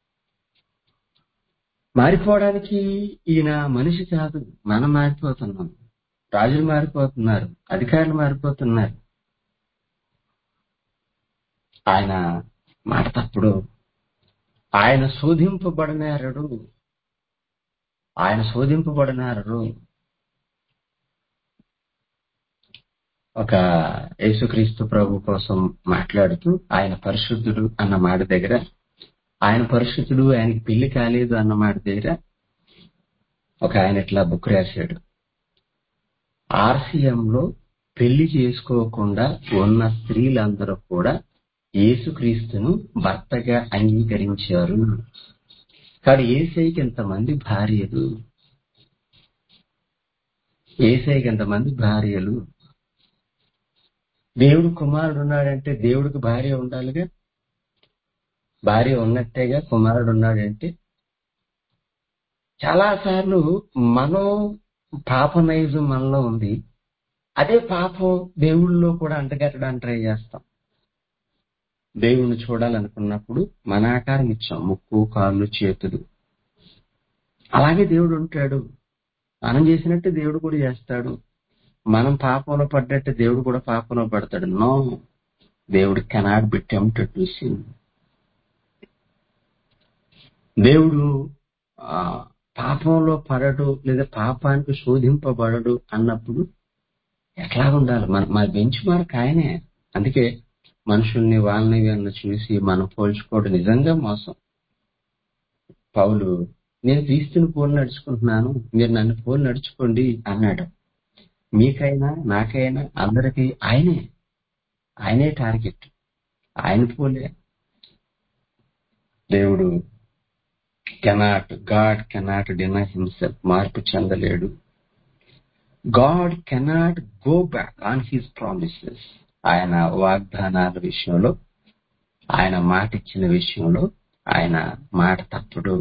మారిపోవడానికి ఈయన మనిషి కాదు మనం మారిపోతున్నాం రాజులు మారిపోతున్నారు అధికారులు మారిపోతున్నారు ఆయన మాట తప్పుడు ఆయన శోధింపబడినారడు ఆయన శోధింపబడినారడు ఒక యేసుక్రీస్తు ప్రభు కోసం మాట్లాడుతూ ఆయన పరిశుద్ధుడు అన్న మాట దగ్గర ఆయన పరిశుద్ధుడు ఆయనకి పెళ్లి కాలేదు అన్న మాట దగ్గర ఒక ఆయన ఇట్లా బుక్ రాశాడు RCM లో పెళ్లి చేసుకోకుండా ఉన్న స్త్రీలందరూ కూడా యేసుక్రీస్తును భర్తగా అంగీకరించారు కానీ ఏసైకి ఎంతమంది భార్యలు ఏసైకి ఎంతమంది భార్యలు దేవుడు కుమారుడు ఉన్నాడంటే దేవుడికి భార్య ఉండాలిగా భార్య ఉన్నట్టేగా కుమారుడు ఉన్నాడంటే చాలా సార్లు మనం పాప నైజం మనలో ఉంది అదే పాపం దేవుళ్ళలో కూడా అంటగట్టడానికి ట్రై చేస్తాం దేవుణ్ణి చూడాలనుకున్నప్పుడు మన ఆకారం ఇచ్చాం ముక్కు కాళ్ళు చేతులు అలాగే దేవుడు ఉంటాడు మనం చేసినట్టు దేవుడు కూడా చేస్తాడు మనం పాపంలో పడ్డట్టు దేవుడు కూడా పాపంలో పడతాడు నో దేవుడు cannot be tempted to sin దేవుడు ఆ, పాపంలో పడడు లేదా పాపానికి శోధింపబడడు అన్నప్పుడు ఎట్లా ఉండాలి మన మన బెంచ్ మార్క్ ఆయనే అందుకే మనుషుల్ని వాళ్ళని వీళ్ళని చూసి మనం పోల్చుకోవడం నిజంగా మోసం పౌలు నేను క్రీస్తుని పోలు నడుచుకుంటున్నాను మీరు నన్ను పోలు నడుచుకోండి అన్నాడు మీకైనా నాకైనా అందరికీ ఆయనే ఆయనే టార్గెట్ ఆయన పోలే దేవుడు cannot God cannot deny himself మార్పు చెందలేడు God cannot go back on his promises ఆయన వాగ్దానాల విషయంలో ఆయన మాట ఇచ్చిన విషయంలో ఆయన మాట తప్పుడు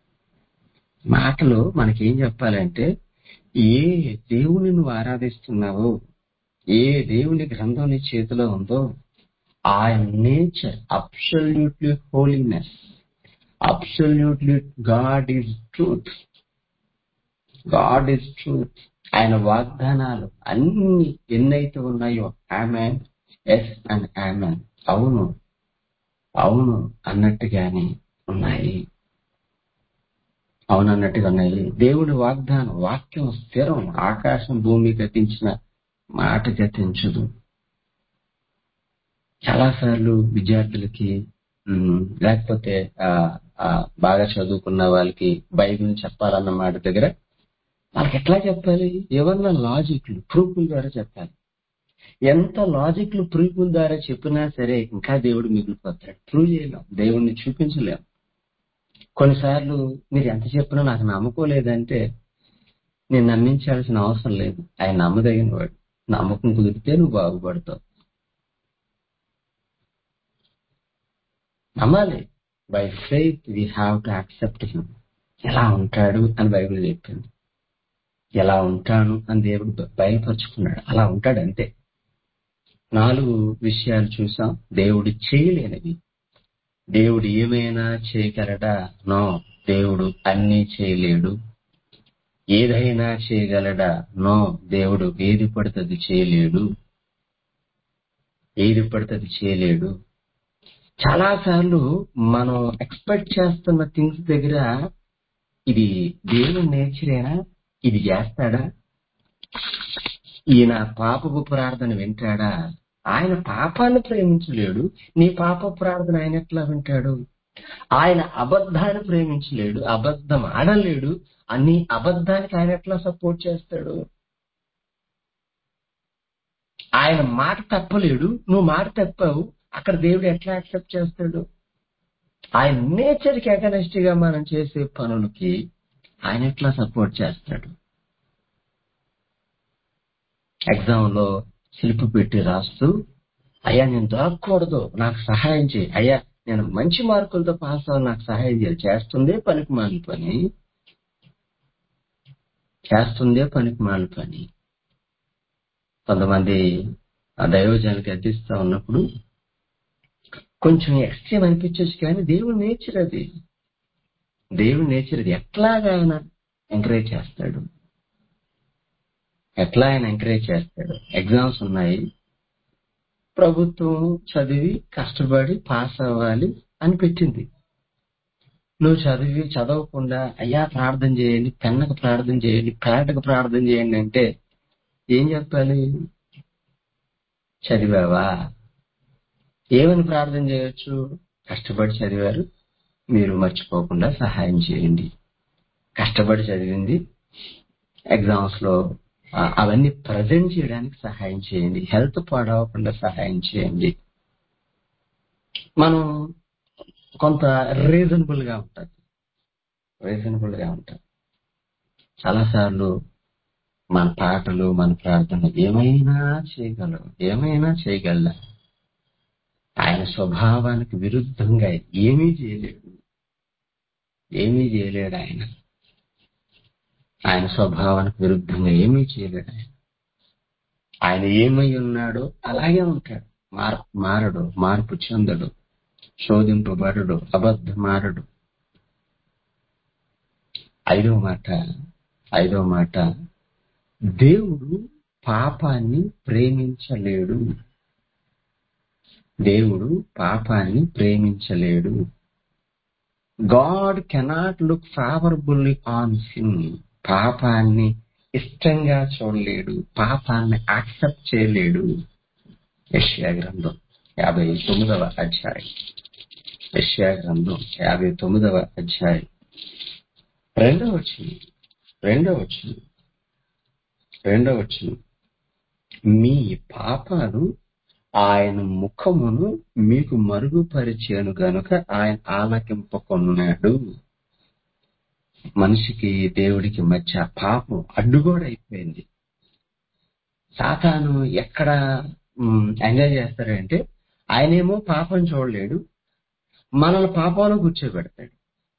మాటలు మనకేం చెప్పాలంటే ఏ దేవుని నువ్వు ఆరాధిస్తున్నావో ఏ దేవుని గ్రంథం నీ చేతిలో ఉందో ఆయన nature absolutely holiness absolutely God is truth God is truth ఆయన వాగ్దానాలు అన్ని ఎన్నైతే ఉన్నాయో ఆమెన్ ఎస్ అండ్ ఆమెన్ అవును అవును అన్నట్టుగానే ఉన్నాయి అవును అన్నట్టుగా ఉన్నాయి దేవుని వాగ్దానం వాక్యం స్థిరం ఆకాశం భూమి గతించిన మాట గతించదు చాలాసార్లు విద్యార్థులకి ఉమ్, లేకపోతే ఆ, ఆ, బాగా చదువుకున్న వాళ్ళకి బైబిల్ చెప్పాలన్న మాట దగ్గర వాళ్ళకి ఎట్లా చెప్పాలి ఏమన్నా లాజిక్లు ప్రూఫ్ల ద్వారా చెప్పాలి ఎంత లాజిక్లు ప్రూఫ్ల ద్వారా చెప్పినా సరే ఇంకా దేవుడు మిగిలిపోతాడు ప్రూవ్ చేయలేం దేవుడిని చూపించలేం కొన్నిసార్లు మీరు ఎంత చెప్పినా నాకు నమ్మకోలేదంటే నేను నమ్మించాల్సిన అవసరం లేదు ఆయన నమ్మదగిన వాడు నమ్మకం కుదిరితే నువ్వు బాగుపడతావు నమ్మాలి by faith we have to accept him ఎలా ఉంటాడు అని బైబిల్ చెప్పింది ఎలా ఉంటాను అని దేవుడు బ- బయలుపరుచుకున్నాడు అలా ఉంటాడు అంతే నాలుగు విషయాలు చూసాం దేవుడు చేయలేనివి దేవుడు ఏమైనా చేయగలడా నో దేవుడు అన్నీ చేయలేడు ఏదైనా చేయగలడా నో దేవుడు ఏది పడుతుంది చేయలేడు ఏది పడుతుంది చేయలేడు చాలా సార్లు మనం ఎక్స్పెక్ట్ చేస్తున్న థింగ్స్ దగ్గర ఇది దేవుని నేచరేనా ఇది చేస్తాడా ఈయన పాపపు ప్రార్థన వింటాడా ఆయన పాపాన్ని ప్రేమించలేడు నీ పాప ప్రార్థన ఆయన ఎట్లా వింటాడు ఆయన అబద్ధాన్ని ప్రేమించలేడు అబద్ధం ఆడలేడు అన్ని అబద్ధానికి ఆయన ఎట్లా సపోర్ట్ చేస్తాడు ఆయన మాట తప్పలేడు నువ్వు మాట తప్పావు అక్కడ దేవుడు ఎట్లా యాక్సెప్ట్ చేస్తాడు ఆయన నేచర్ కి అగనెస్ట్ గా మనం చేసే పనులకి ఆయన ఎట్లా సపోర్ట్ చేస్తాడు ఎగ్జామ్ లో శిల్పి పెట్టి రాస్తూ అయ్యా నేను దొరకకూడదు నాకు సహాయం చేయి అయ్యా నేను మంచి మార్కులతో పాస్ అవ్వాలి నాకు సహాయం చేయాలి చేస్తుందే పనికి మాలి పని చేస్తుందే పనికి మాలి పని కొంతమంది ఆ దైవజనానికి అర్థిస్తా ఉన్నప్పుడు కొంచెం ఎక్స్ట్రీమ్ అనిపించచ్చు కానీ దేవుని నేచర్ అది దేవుని నేచర్ అది ఎట్లాగా ఆయన ఎంకరేజ్ చేస్తాడు ఎట్లా ఆయన ఎంకరేజ్ చేస్తాడు ఎగ్జామ్స్ ఉన్నాయి ప్రభుత్వం చదివి కష్టపడి పాస్ అవ్వాలి అని పెట్టింది నువ్వు చదివి చదవకుండా అయ్యా ప్రార్థన చేయండి పెన్నకు ప్రార్థన చేయండి పేటకు ప్రార్థన చేయండి అంటే ఏం చెప్పాలి చదివావా ఏమని ప్రార్థన చేయొచ్చు కష్టపడి చదివారు మీరు మర్చిపోకుండా సహాయం చేయండి కష్టపడి చదివింది ఎగ్జామ్స్ లో ఆ, అవన్నీ ప్రజెంట్ చేయడానికి సహాయం చేయండి హెల్త్ పాడవకుండా సహాయం చేయండి మనం కొంత రీజనబుల్ గా ఉంటుంది రీజనబుల్ గా ఉంటుంది చాలాసార్లు మన పాటలు మన ప్రార్థన ఏమైనా చేయగలవు ఏమైనా చేయగల ఆయన స్వభావానికి విరుద్ధంగా ఏమీ చేయలేడు ఏమీ చేయలేడు ఆయన ఆయన స్వభావానికి విరుద్ధంగా ఏమీ చేయలేడు ఆయన ఆయన ఏమై ఉన్నాడో అలాగే ఉంటాడు మార్ మారడు మార్పు చెందడు శోధింపబడడు అబద్ధమారడు ఐదవ మాట ఐదవ మాట దేవుడు పాపాన్ని ప్రేమించలేడు దేవుడు పాపాన్ని ప్రేమించలేడు God cannot look favourably on sin పాపాన్ని ఇష్టంగా చూడలేడు పాపాన్ని యాక్సెప్ట్ చేయలేడు యష్యా గ్రంథం యాభై తొమ్మిదవ అధ్యాయం యష్యా గ్రంథం యాభై తొమ్మిదవ అధ్యాయం రెండవ వచ్చింది రెండవ వచ్చింది రెండవ వచ్చింది మీ పాపాలు ఆయన ముఖమును మీకు మరుగుపరిచాను గనుక ఆయన ఆలకింపకొన్నాడు మనిషికి దేవుడికి మధ్య పాపం అడ్డుగోడ అయిపోయింది సాతాను ఎక్కడ మ్, ఎంజాయ్ చేస్తారంటే ఆయనేమో పాపం చూడలేడు మనల్ని పాపంలో కూర్చోబెడతాడు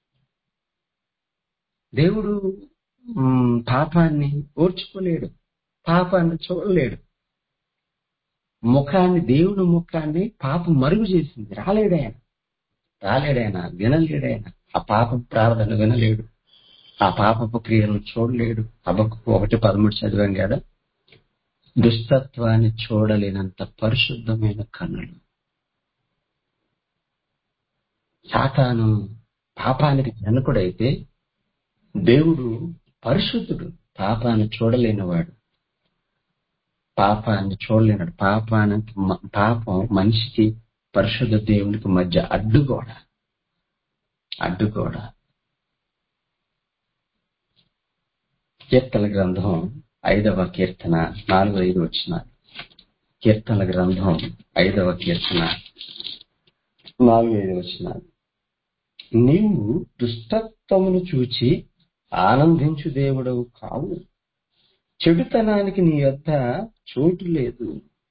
దేవుడు మ్, పాపాన్ని ఓర్చుకోలేడు పాపాన్ని చూడలేడు ముఖాన్ని దేవుని ముఖాన్ని పాపం మరుగు చేసింది రాలేడాయన రాలేడాయన వినలేడాయన ఆ పాప ప్రార్థన వినలేడు ఆ పాపపు క్రియలను చూడలేడు అబ్బకు ఒకటి పదమూడు చదివాం కదా దుష్టత్వాన్ని చూడలేనంత పరిశుద్ధమైన కన్నులు సాతాను పాపానికి జనకుడైతే దేవుడు పరిశుద్ధుడు పాపాన్ని చూడలేనివాడు పాపాన్ని చూడలేనాడు పాపానికి మ- పాపం మనిషికి పరిశుద్ధ దేవునికి మధ్య అడ్డుగోడ అడ్డుగోడ కీర్తన గ్రంథం ఐదవ కీర్తన నాలుగు ఐదు వచ్చిన కీర్తన గ్రంథం ఐదవ కీర్తన నాలుగు ఐదు వచ్చిన నీవు దుష్టత్వమును చూచి ఆనందించు దేవుడవు కావు చెడుతనానికి నీ యొద్ద చోటు లేదు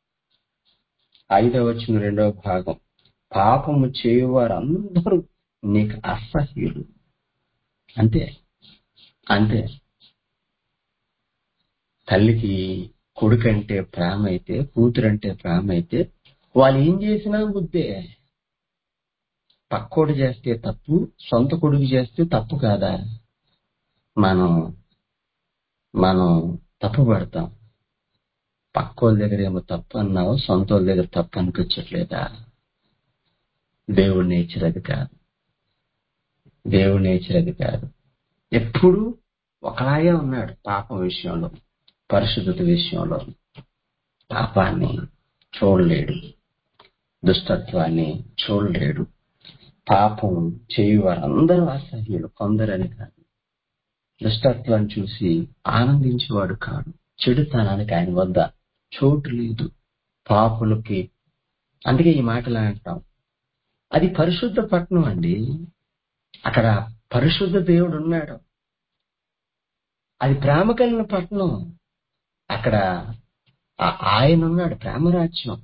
ఐదవ వచ్చిన రెండవ భాగం పాపము చేయువారందరూ నీకు అసహ్యులు అంతే అంతే తల్లికి కొడుకంటే ప్రేమ అయితే కూతురంటే ప్రేమ అయితే వాళ్ళు ఏం చేసినా బుద్ధే పక్కోడు చేస్తే తప్పు సొంత కొడుకు చేస్తే తప్పు కాదా మనం మనం తప్పు పడతాం పక్కోళ్ళ దగ్గర ఏమో తప్పు అన్నావు సొంత వాళ్ళ దగ్గర తప్పు అనిపించట్లేదా దేవుడి నేచర్ అది కాదు దేవుడి నేచర్ అది కాదు ఎప్పుడు ఒకలాగే ఉన్నాడు పాపం విషయంలో పరిశుద్ధత విషయంలో పాపాన్ని చూడలేడు దుష్టత్వాన్ని చూడలేడు పాపం చేయువారు అందరూ అసహ్యులు కొందరని కాదు దుష్టత్వాన్ని చూసి ఆనందించేవాడు కాడు చెడుతనానికి ఆయన వద్ద చోటు లేదు పాపులకి అందుకే ఈ మాటలు అంటాం అది పరిశుద్ధ పట్టణం అండి అక్కడ పరిశుద్ధ దేవుడు ఉన్నాడు అది ప్రేమ కలిగిన పట్టణం అక్కడ ఆ- ఆయన ఉన్నాడు ప్రేమరాజ్యం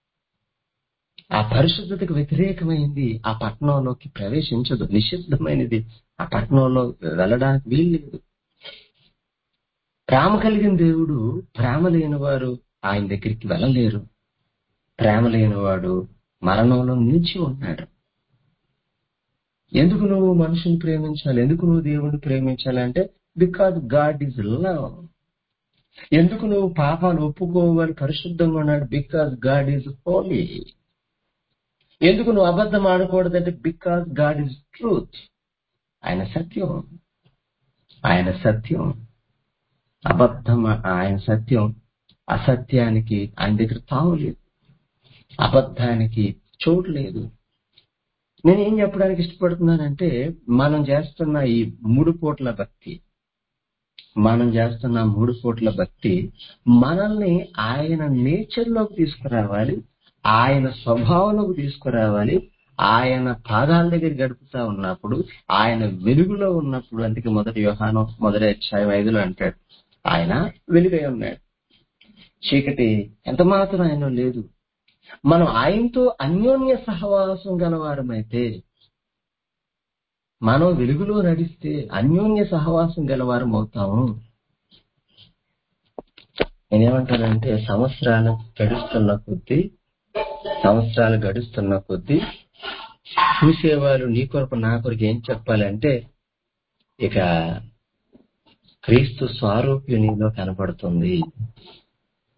ఆ పరిశుద్ధతకు వ్యతిరేకమైంది ఆ పట్టణంలోకి ప్రవేశించదు నిషిద్ధమైనది ఆ పట్టణంలో వెళ్ళడానికి వీల్లేదు ప్రేమ కలిగిన దేవుడు ప్రేమ లేని వారు ఆయన దగ్గరికి వెళ్ళలేరు ప్రేమ లేనివాడు మరణంలో నిలిచి ఉన్నాడు ఎందుకు నువ్వు మనిషిని ప్రేమించాలి ఎందుకు నువ్వు దేవుడిని ప్రేమించాలి అంటే బికాజ్ గాడ్ ఈజ్ లవ్ ఎందుకు నువ్వు పాపాలు ఒప్పుకోవాలి పరిశుద్ధంగా ఉన్నాడు బికాజ్ గాడ్ ఈజ్ హోలీ ఎందుకు నువ్వు అబద్ధం ఆడకూడదంటే బికాజ్ గాడ్ ఈజ్ ట్రూత్ ఆయన సత్యం ఆయన సత్యం అబద్ధం ఆయన సత్యం అసత్యానికి ఆయన దగ్గర తావు లేదు అబద్ధానికి చోటు లేదు నేనేం చెప్పడానికి ఇష్టపడుతున్నానంటే మనం చేస్తున్న ఈ మూడు పూట్ల భక్తి మనం చేస్తున్న మూడు పూట్ల భక్తి మనల్ని ఆయన నేచర్ లోకి తీసుకురావాలి ఆయన స్వభావంలోకి తీసుకురావాలి ఆయన పాదాల దగ్గర గడుపుతా ఉన్నప్పుడు ఆయన వెలుగులో ఉన్నప్పుడు అందుకే మొదటి వ్యవహారం మొదటి అధ్యాయం ఐదులో అంటాడు ఆయన వెలుగై ఉన్నాడు చీకటి ఎంత మాత్రం ఆయన లేదు మనం ఆయనతో అన్యోన్య సహవాసం గలవారమైతే మనం వెలుగులో నడిస్తే అన్యోన్య సహవాసం గలవారం అవుతాము నేనేమంటానంటే సంవత్సరాలు గడుస్తున్న కొద్దీ సంవత్సరాలు గడుస్తున్న కొద్దీ చూసేవారు నీ కొరకు నా కొరకు ఏం చెప్పాలంటే ఇక క్రీస్తు స్వారూప్యం నీలో కనపడుతుంది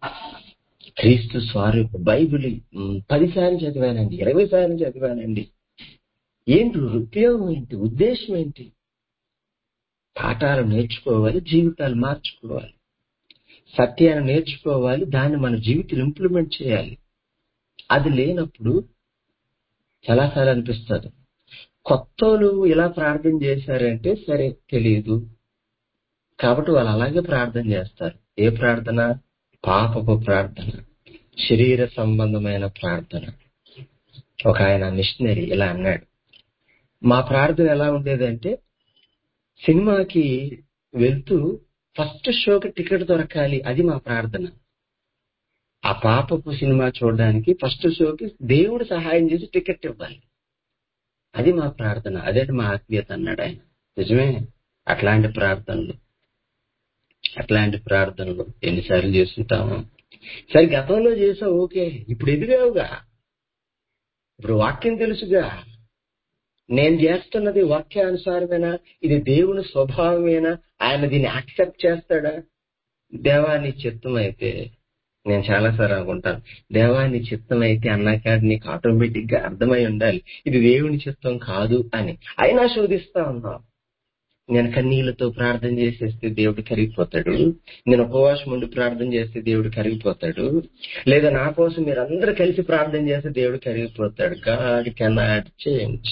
క్రీస్తు స్వరూప బైబిల్ ఉమ్, పదిసార్లు చదివానండి ఇరవై సార్లు చదివానండి ఏంటి ఉపయోగం ఏంటి ఉద్దేశం ఏంటి పాఠాలు నేర్చుకోవాలి జీవితాలు మార్చుకోవాలి సత్యాన్ని నేర్చుకోవాలి దాన్ని మన జీవితం ఇంప్లిమెంట్ చేయాలి అది లేనప్పుడు చాలాసార్లు అనిపిస్తుంది కొత్తలు ఇలా ప్రార్థన చేశారంటే సరే తెలియదు కాబట్టి వాళ్ళు అలాగే ప్రార్థన చేస్తారు ఏ ప్రార్థన పాపపు ప్రార్థన శరీర సంబంధమైన ప్రార్థన ఒక ఆయన మిషనరీ ఇలా అన్నాడు మా ప్రార్థన ఎలా ఉండేదంటే సినిమాకి వెళ్తూ ఫస్ట్ షోకి టికెట్ దొరకాలి అది మా ప్రార్థన ఆ పాపపు సినిమా చూడడానికి ఫస్ట్ షోకి దేవుడు సహాయం చేసి టికెట్ ఇవ్వాలి అది మా ప్రార్థన అదే మా ఆత్మీయత అన్నాడు ఆయన నిజమే అట్లాంటి ప్రార్థనలు అట్లాంటి ప్రార్థనలు ఎన్నిసార్లు చేస్తుంటాము సరే గతంలో చేసావు ఓకే ఇప్పుడు ఎదిగావుగా ఇప్పుడు వాక్యం తెలుసుగా నేను చేస్తున్నది వాక్యానుసారమేనా ఇది దేవుని స్వభావమేనా ఆయన దీన్ని యాక్సెప్ట్ చేస్తాడా దేవాని చిత్తం అయితే నేను చాలా సార్లు అనుకుంటాను దేవాని చిత్తం అయితే అన్నాక నీకు ఆటోమేటిక్ గా అర్థమై ఉండాలి ఇది దేవుని చిత్తం కాదు అని అయినా శోధిస్తా ఉన్నావు నేను కన్నీళ్లతో ప్రార్థన చేసేస్తే దేవుడు కరిగిపోతాడు నేను ఉపవాసం ఉండి ప్రార్థన చేస్తే దేవుడు కరిగిపోతాడు లేదా నా కోసం మీరు అందరూ కలిసి ప్రార్థన చేస్తే దేవుడు కరిగిపోతాడు గాడ్ కెనాట్ చేంజ్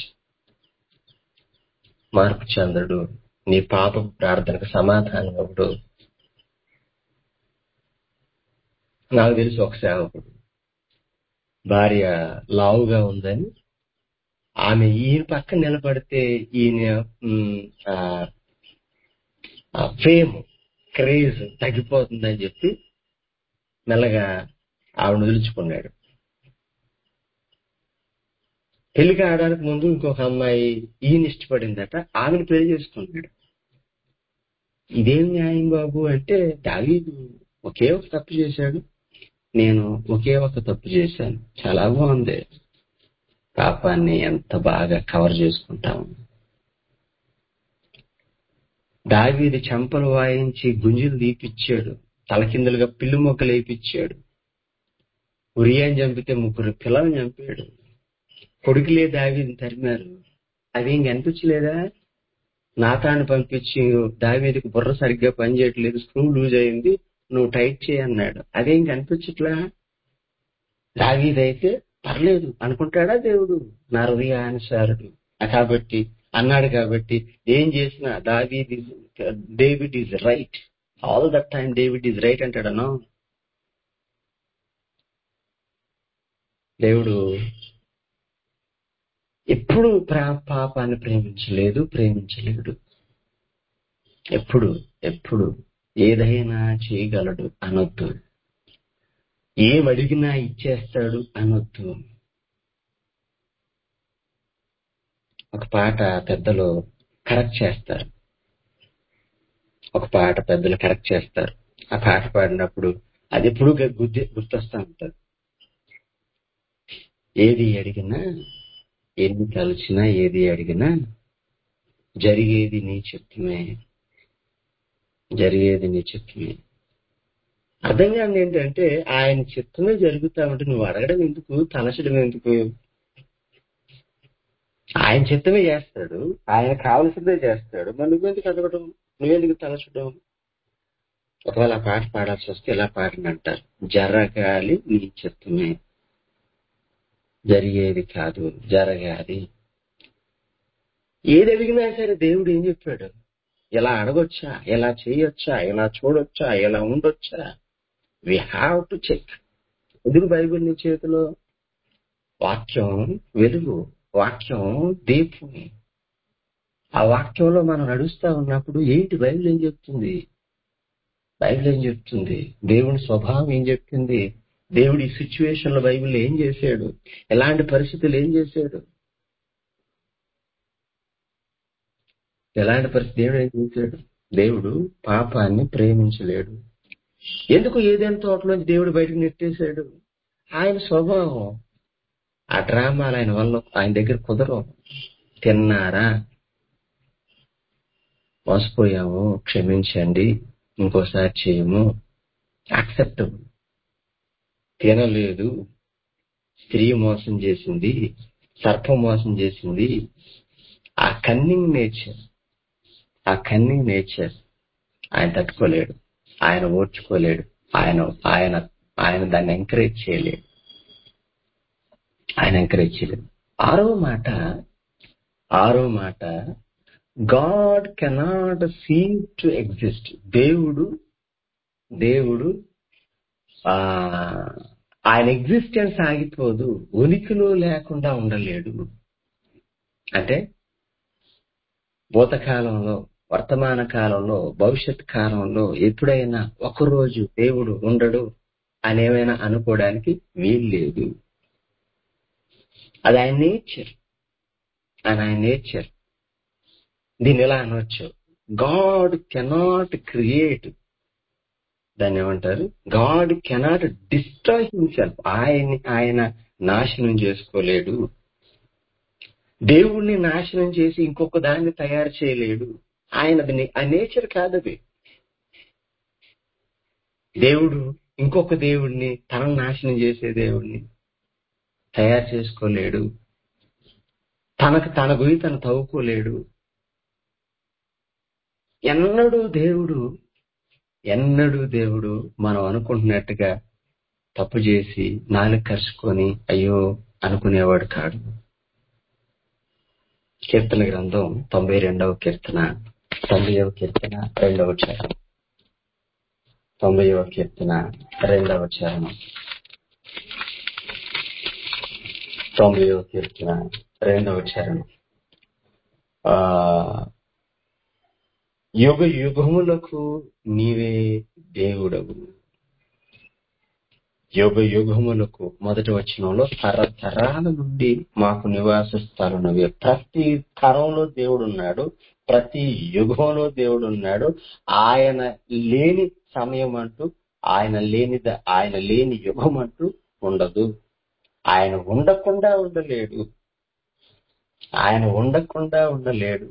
మార్పు చంద్రుడు నీ పాప ప్రార్థనకు సమాధానం ఒకడు నాకు తెలిసి ఒక సేవకుడు భార్య లావుగా ఉందని ఆమె ఈయన పక్కన నిలబడితే ఈయన ఫేమ్ క్రేజ్ తగ్గిపోతుందని చెప్పి మెల్లగా ఆవిడ వదిలించుకున్నాడు పెళ్లి కావడానికి ముందు ఇంకొక అమ్మాయి ఈయన ఇష్టపడిందట ఆమెను పెళ్లి చేసుకున్నాడు ఇదేం న్యాయం బాబు అంటే దావీదు ఒకే ఒక తప్పు చేశాడు నేను ఒకే ఒక తప్పు చేశాను చాలా బాగుంది పాపాన్ని ఎంత బాగా కవర్ చేసుకుంటాము దావీది చెంపలు వాయించి గుంజులు తీపిచ్చాడు తలకిందులుగా పిల్లి మొక్కలు వేయించాడు ఉరియాని చంపితే ముగ్గురు పిల్లల్ని చంపాడు కొడుకులే దావీదిని తరిమారు అదేం కనిపించలేదా నాతాన్ని పంపించి దావీదికి బుర్ర సరిగ్గా పనిచేయట్లేదు స్క్రూ లూజ్ అయింది నువ్వు టైట్ చేయి అన్నాడు అదేం కనిపించట్లా దావీదైతే పర్లేదు అనుకుంటాడా దేవుడు నా హృదయానుసారుడు కాబట్టి అన్నాడు కాబట్టి ఏం చేసినా దావీద్ David is right all that time David is right అంటాడనో దేవుడు ఎప్పుడు ప్రా- పాపాన్ని ప్రేమించలేదు ప్రేమించలేడు ఎప్పుడు ఎప్పుడు ఏదైనా చేయగలడు అనొద్దు ఏం అడిగినా ఇచ్చేస్తాడు అనొద్దు ఒక పాట పెద్దలు కరెక్ట్ చేస్తారు ఒక పాట పెద్దలు కరెక్ట్ చేస్తారు ఆ పాట పాడినప్పుడు అది ఎప్పుడు గుర్తు గుర్తొస్తా ఉంటది ఏది అడిగినా ఎన్ని తలచినా ఏది అడిగినా జరిగేది నీ చిత్తమే జరిగేది నీ చిత్తమే అర్థం కాదు ఏంటంటే ఆయన చిత్తమే జరుగుతా ఉంటే నువ్వు అడగడం ఎందుకు తలచడం ఎందుకు ఆయన చిత్తమే చేస్తాడు ఆయన కావలసిందే చేస్తాడు మరి నువ్వెందుకు అడగడం నువ్వెందుకు తలచడం ఒకవేళ ఆ పాట పాడాల్సి వస్తే ఇలా పాటని అంటారు జరగాలి నీ చిత్తమే జరిగేది కాదు జరగాలి ఏది అడిగినా సరే దేవుడు ఏం చెప్పాడు ఇలా అడగొచ్చా ఇలా చేయొచ్చా ఇలా చూడొచ్చా ఇలా ఉండొచ్చా వి హ్యావ్ టు చెక్ ఎందుకు బైబిల్ నీ చేతిలో వాక్యం వెలుగు వాక్యం దీపం ఆ వాక్యంలో మనం నడుస్తా ఉన్నప్పుడు ఏంటి బైబిల్ ఏం చెప్తుంది బైబిల్ ఏం చెప్తుంది దేవుని స్వభావం ఏం చెప్తుంది దేవుడి సిచ్యువేషన్ లో బైబిల్ ఏం చేశాడు ఎలాంటి పరిస్థితులు ఏం చేశాడు ఎలాంటి పరిస్థితి దేవుడు ఏం చేశాడు దేవుడు పాపాన్ని ప్రేమించలేడు ఎందుకు ఏదైనా తోటలోంచి దేవుడు బయటకు నెట్టేశాడు ఆయన స్వభావం ఆ డ్రామాలు ఆయన వల్ల ఆయన దగ్గర కుదరవు తిన్నారా మోసపోయాము క్షమించండి ఇంకోసారి చేయము యాక్సెప్టబుల్ తినలేదు స్త్రీ మోసం చేసింది సర్పం మోసం చేసింది ఆ కన్నింగ్ నేచర్ ఆ కన్నింగ్ నేచర్ ఆయన తట్టుకోలేడు ఆయన ఓర్చుకోలేడు ఆయన ఆయన ఆయన దాన్ని ఎంకరేజ్ చేయలేడు ఆయన ఎంకరేజ్ చేయలేడు ఆరో మాట ఆరో మాట God cannot seem to exist దేవుడు దేవుడు ఆ ఆయన ఎగ్జిస్టెన్స్ ఆగిపోదు ఉనికిలో లేకుండా ఉండలేడు అంటే భూతకాలంలో వర్తమాన కాలంలో భవిష్యత్ కాలంలో ఎప్పుడైనా ఒకరోజు దేవుడు ఉండడు అనేమైనా అనుకోవడానికి వీల్లేదు అది ఆయన నేచర్ అని ఆయన నేచర్ దీన్ని ఎలా అనొచ్చు గాడ్ కెనాట్ క్రియేట్ దాన్ని ఏమంటారు గాడ్ కెనాట్ డిస్ట్రాయ్ హిమ్సెల్ఫ్ ఆయన ఆయన నాశనం చేసుకోలేడు దేవుణ్ణి నాశనం చేసి ఇంకొక దాన్ని తయారు చేయలేడు ఆయనది ఆ నేచర్ కాదది దేవుడు ఇంకొక దేవుడిని తనను నాశనం చేసే దేవుడిని తయారు చేసుకోలేడు తనకు తన గురి తను తవ్వుకోలేడు ఎన్నడూ దేవుడు ఎన్నడూ దేవుడు మనం అనుకుంటున్నట్టుగా తప్పు చేసి నాలుగు కరుచుకొని అయ్యో అనుకునేవాడు కాడు కీర్తన గ్రంథం తొంభై రెండవ కీర్తన తొంభైవ కీర్తన రెండవ చరణం తొంభైవ కీర్తన రెండవ చరణం తొంభైవ కీర్తన రెండవ చరణం ఆ యుగ యుగములకు నీవే దేవుడవు యుగ యుగములకు మొదటి వచనంలో తరతరాల నుండి మాకు నివాస స్థలం నువ్వే ప్రతి తరంలో దేవుడు ఉన్నాడు ప్రతి యుగంలో దేవుడు ఉన్నాడు ఆయన లేని సమయం అంటూ ఆయన లేని ఆయన లేని యుగం అంటూ ఉండదు ఆయన ఉండకుండా ఉండలేడు ఆయన ఉండకుండా ఉండలేడు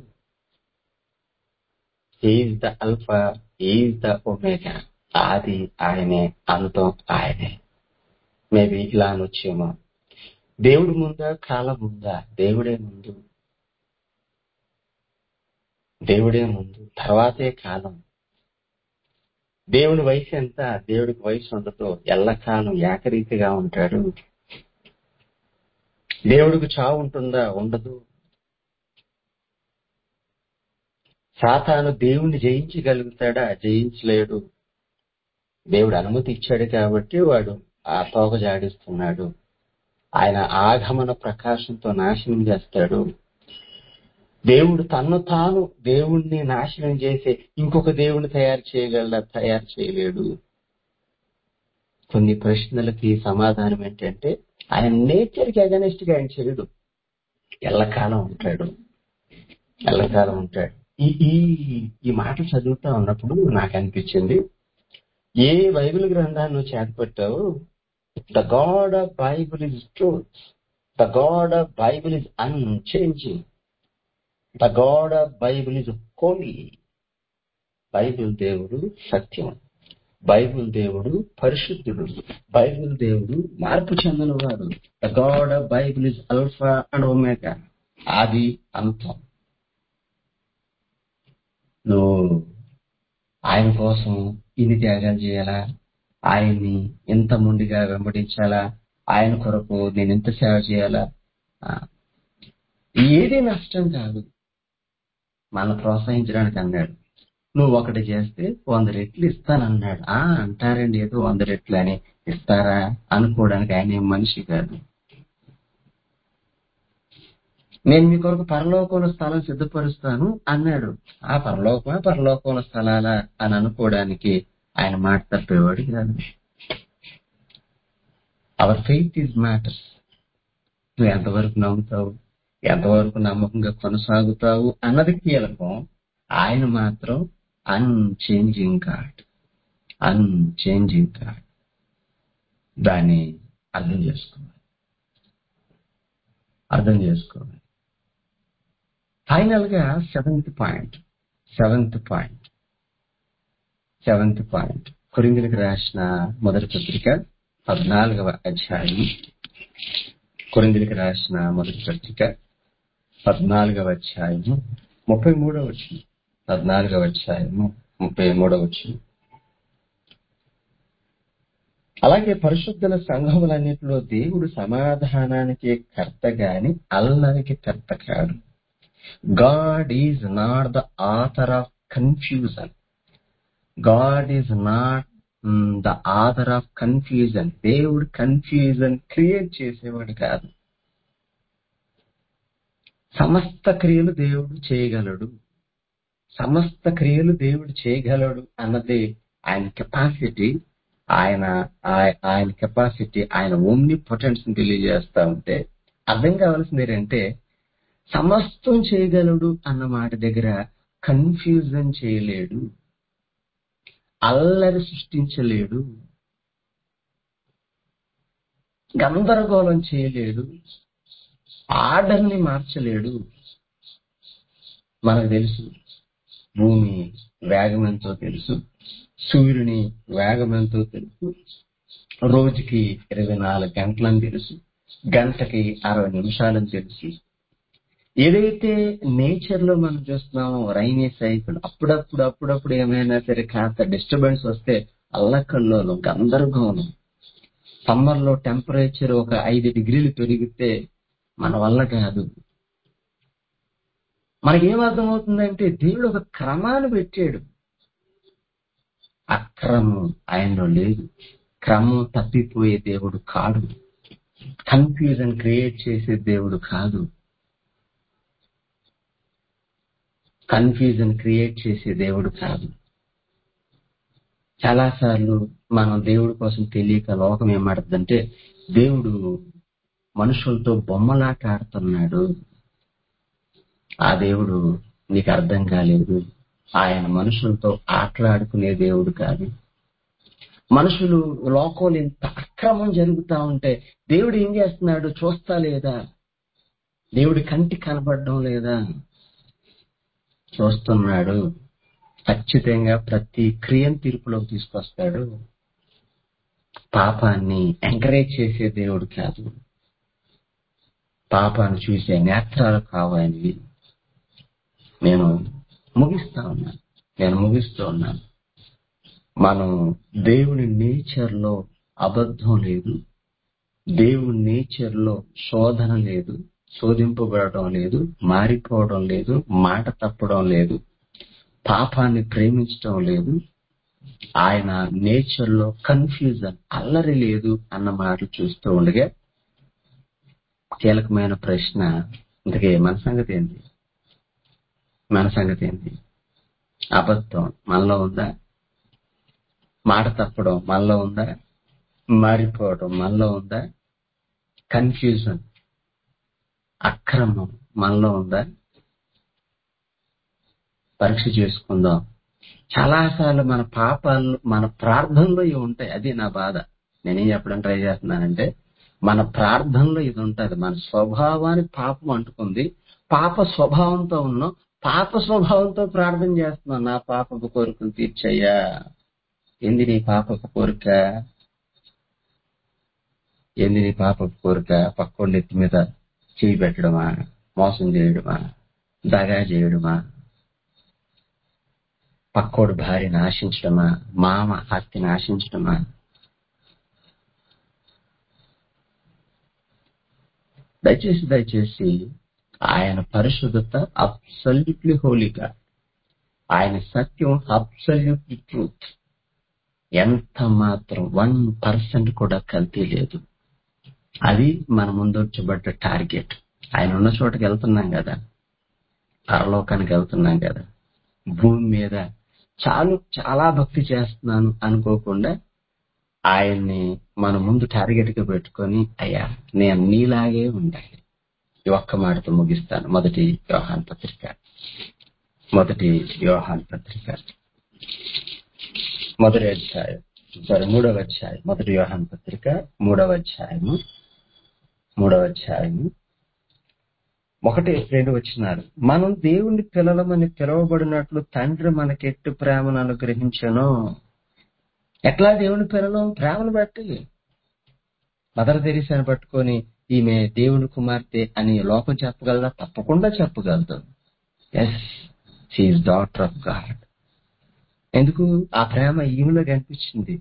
is the alpha is the omega ఆది ఆయనే అంతం ఆయనే మేబీ ఇలా అనొచ్చేమో దేవుడు ముందా కాలం ముందా దేవుడే ముందు దేవుడే ముందు తర్వాతే కాలం దేవుని వయసు ఎంత దేవుడికి వయసు ఉండదు ఎల్లకాలం ఏకరీతిగా ఉంటాడు దేవుడికి చావు ఉంటుందా ఉండదు సాతాను దేవుణ్ణి జయించగలుగుతాడా జయించలేడు దేవుడు అనుమతి ఇచ్చాడు కాబట్టి వాడు ఆ తోక జాడిస్తున్నాడు ఆయన ఆగమన ప్రకాశంతో నాశనం చేస్తాడు దేవుడు తన్ను తాను దేవుణ్ణి నాశనం చేసే ఇంకొక దేవుని తయారు చేయగలడా తయారు చేయలేడు కొన్ని ప్రశ్నలకి సమాధానం ఏంటంటే ఆయన నేచర్కి అగనెస్ట్ గా ఆయన చేయడు ఎల్లకాలం ఉంటాడు ఎల్లకాలం ఉంటాడు ఈ ఈ ఈ మాటలు చదువుతా ఉన్నప్పుడు నాకు అనిపించింది ఏ బైబిల్ గ్రంథాన్ని నువ్వు చేతపట్టావు the God of Bible is truth the God of Bible is unchanging the God of Bible is holy Bible దేవుడు సత్యం బైబిల్ దేవుడు పరిశుద్ధుడు బైబిల్ దేవుడు మార్పు చెందినవాడు the God of Bible is alpha and omega ఆది అంతం నువ్వు ఆయన కోసం ఇన్ని త్యాగాలు చేయాలా ఆయన్ని ఎంత ముందుగా వెంబడించాలా ఆయన కొరకు నేను ఎంత సేవ చేయాలా ఆ, ఏది నష్టం కాదు మనం ప్రోత్సహించడానికి అన్నాడు నువ్వు ఒకటి చేస్తే వంద రెట్లు ఇస్తానన్నాడు ఆ అంటారండి ఏదో వంద రెట్లు అని ఇస్తారా అనుకోవడానికి ఆయన ఏం మనిషి కాదు నేను మీ కొరకు పరలోకంలో స్థలం సిద్ధపరుస్తాను అన్నాడు ఆ పరలోకమా పరలోకంలో స్థలాలా అని అనుకోవడానికి ఆయన మాట తప్పేవాడు కాదు అవర్ ఫెయిత్ ఈజ్ మ్యాటర్స్ నువ్వు ఎంతవరకు నమ్ముతావు ఎంతవరకు నమ్మకంగా కొనసాగుతావు అన్నది కీలకం ఆయన మాత్రం అన్చేంజింగ్ గాడ్ అన్చేంజింగ్ గాడ్ దాన్ని అర్థం చేసుకోవాలి అర్థం చేసుకోవాలి ఫైనల్ గా seventh point seventh point seventh point కొరిందులకు రాసిన మొదటి పత్రిక పద్నాలుగవ అధ్యాయం కొరిందులకు రాసిన మొదటి పత్రిక పద్నాలుగవ అధ్యాయము ముప్పై మూడవ వచ్చిన పద్నాలుగవ అధ్యాయము ముప్పై మూడవ వచ్చిన అలాగే పరిశుద్ధుల సంఘములన్నిటిలో దేవుడు సమాధానానికి కర్త గాని అల్లరికి కర్త కాడు God is not the author of confusion God is not the author of confusion దేవుడు కన్ఫ్యూజన్ క్రియేట్ చేసేవాడు కాదు సమస్త క్రియలు దేవుడు చేయగలడు సమస్త క్రియలు దేవుడు చేయగలడు అన్నది ఆయన కెపాసిటీ ఆయన ఆయ- ఆయన కెపాసిటీ ఆయన ఓమ్ని పొటెన్స్ తెలియజేస్తా ఉంటే అర్థం కావాల్సింది ఏంటంటే సమస్తం చేయగలడు అన్న మాట దగ్గర కన్ఫ్యూజన్ చేయలేడు అల్లరి సృష్టించలేడు గందరగోళం చేయలేడు ఆర్డర్ని మార్చలేడు మనకు తెలుసు భూమి వేగం ఎంతో తెలుసు సూర్యుని వేగం ఎంతో తెలుసు రోజుకి ఇరవై నాలుగు గంటలని తెలుసు గంటకి అరవై నిమిషాలని తెలుసు ఏదైతే నేచర్ లో మనం చూస్తున్నామో రైనీ సైకిల్ అప్పుడప్పుడు అప్పుడప్పుడు ఏమైనా సరే కాస్త డిస్టర్బెన్స్ వస్తే అల్లకల్లోలం గందరగోళం సమ్మర్ లో టెంపరేచర్ ఒక ఐదు డిగ్రీలు పెరిగితే మన వల్ల కాదు మనకేం అర్థమవుతుందంటే దేవుడు ఒక క్రమాన్ని పెట్టాడు అక్రమం ఆయనలో లేదు క్రమం తప్పిపోయే దేవుడు కాడు కన్ఫ్యూజన్ క్రియేట్ చేసే దేవుడు కాదు కన్ఫ్యూజన్ క్రియేట్ చేసే దేవుడు కాదు చాలాసార్లు మనం దేవుడి కోసం తెలియక లోకం ఏమాడుతుందంటే దేవుడు మనుషులతో బొమ్మలాట ఆడుతున్నాడు ఆ దేవుడు నీకు అర్థం కాలేదు ఆయన మనుషులతో ఆటలాడుకునే దేవుడు కాదు మనుషులు లోకంలో ఇంత అక్రమం జరుగుతా ఉంటే దేవుడు ఏం చేస్తున్నాడు చూస్తా లేదా దేవుడి కంటి కనబడడం లేదా చూస్తున్నాడు ఖచ్చితంగా ప్రతి క్రియను తీర్పులోకి తీసుకొస్తాడు పాపాన్ని ఎంకరేజ్ చేసే దేవుడు కాదు పాపాన్ని చూసే నేత్రాలు కావాలని నేను ముగిస్తా ఉన్నాను నేను ముగిస్తూ ఉన్నాను మనం దేవుని నేచర్ లో అబద్ధం లేదు దేవుని నేచర్ లో శోధన లేదు శోధింపబడటం లేదు మారిపోవడం లేదు మాట తప్పడం లేదు పాపాన్ని ప్రేమించడం లేదు ఆయన నేచర్ లో కన్ఫ్యూజన్ అల్లరి లేదు అన్న మాటలు చూస్తూ ఉండగా కీలకమైన ప్రశ్న ఇంతకీ మన సంగతి ఏంటి మన సంగతి ఏంటి అబద్ధం మనలో ఉందా మాట తప్పడం మనలో ఉందా మారిపోవడం మనలో ఉందా కన్ఫ్యూజన్ అక్రమం మనలో ఉందా పరీక్ష చేసుకుందాం చాలాసార్లు మన పాపాలు మన ప్రార్థనలో ఇవి ఉంటాయి అది నా బాధ నేనేం చెప్పడం ట్రై చేస్తున్నానంటే మన ప్రార్థనలో ఇది ఉంటది మన స్వభావానికి పాపం అంటుకుంది పాప స్వభావంతో ఉన్నాం పాప స్వభావంతో ప్రార్థన చేస్తున్నాం నా పాపపు కోరికలు తీర్చయ్యా ఏంది నీ పాపపు కోరిక ఏంది నీ పాపపు కోరిక పక్కోళ్ళ ఎత్తి మీద చేయి పెట్టడమా మోసం చేయడమా దగా చేయడమా పక్కోడు భార్యను ఆశించడమా మామ హత్యను ఆశించడమా దయచేసి దయచేసి ఆయన పరిశుద్ధత అబ్సల్యూట్లీ హోలీగా ఆయన సత్యం అబ్సల్యూట్లీ ట్రూత్ ఎంత మాత్రం వన్ పర్సెంట్ కూడా కల్తీ లేదు అది మన ముందు వచ్చబడ్డ టార్గెట్ ఆయన ఉన్న చోటకి వెళ్తున్నాం కదా పరలోకానికి వెళ్తున్నాం కదా భూమి మీద చాలు చాలా భక్తి చేస్తున్నాను అనుకోకుండా ఆయన్ని మన ముందు టార్గెట్ గా పెట్టుకొని అయ్యా నేను నీలాగే ఉండాలి ఈ ఒక్క మాటతో ముగిస్తాను మొదటి వ్యవహాన్ పత్రిక మొదటి వ్యవహాన్ పత్రిక మొదటి అధ్యాయం సారీ మూడవ అధ్యాయం మొదటి వ్యవహాన్ పత్రిక మూడవ అధ్యాయము మూడవ అధ్యాయము ఒకటి రెండు వచ్చినారు మనం దేవుని పిల్లలమని పిలువబడినట్లు తండ్రి మనకెట్టు ప్రేమను అనుగ్రహించను ఎట్లా దేవుని పిల్లలు ప్రేమను బట్టి మదర్ తెరీసాని పట్టుకొని ఈమె దేవుని కుమార్తె అని లోకం చెప్పగలదా తప్పకుండా చెప్పగలదు yes she daughter of God ఎందుకు ఆ ప్రేమ ఈమెలో కనిపించింది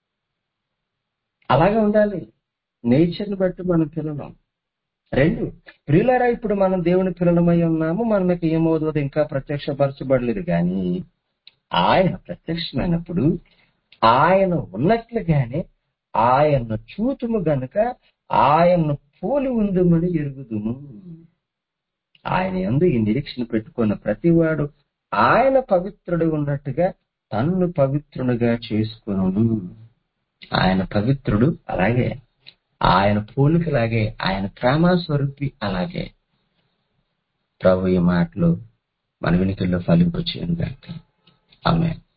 అలాగే ఉండాలి నేచర్ని బట్టి మనం పిల్లలం రెండు ప్రియులరా ఇప్పుడు మనం దేవుని పిల్లలమై ఉన్నాము మనకి ఏమవుతుందో ఇంకా ప్రత్యక్షపరచబడలేదు కానీ ఆయన ప్రత్యక్షమైనప్పుడు ఆయన ఉన్నట్లుగానే ఆయన చూతుము గనుక ఆయన్ను పోలి ఉందమని ఎరుగుదుము ఆయన ఎందు ఈ నిరీక్షణ పెట్టుకున్న ప్రతివాడు ఆయన పవిత్రుడు ఉన్నట్టుగా తన్ను పవిత్రునిగా చేసుకును ఆయన పవిత్రుడు అలాగే ఆయన పోలికలాగే ఆయన ప్రేమ స్వరూపి అలాగే ప్రభు ఈ మాటలు మన వెనుకల్లో ఫలింపచేయను గాక ఆమె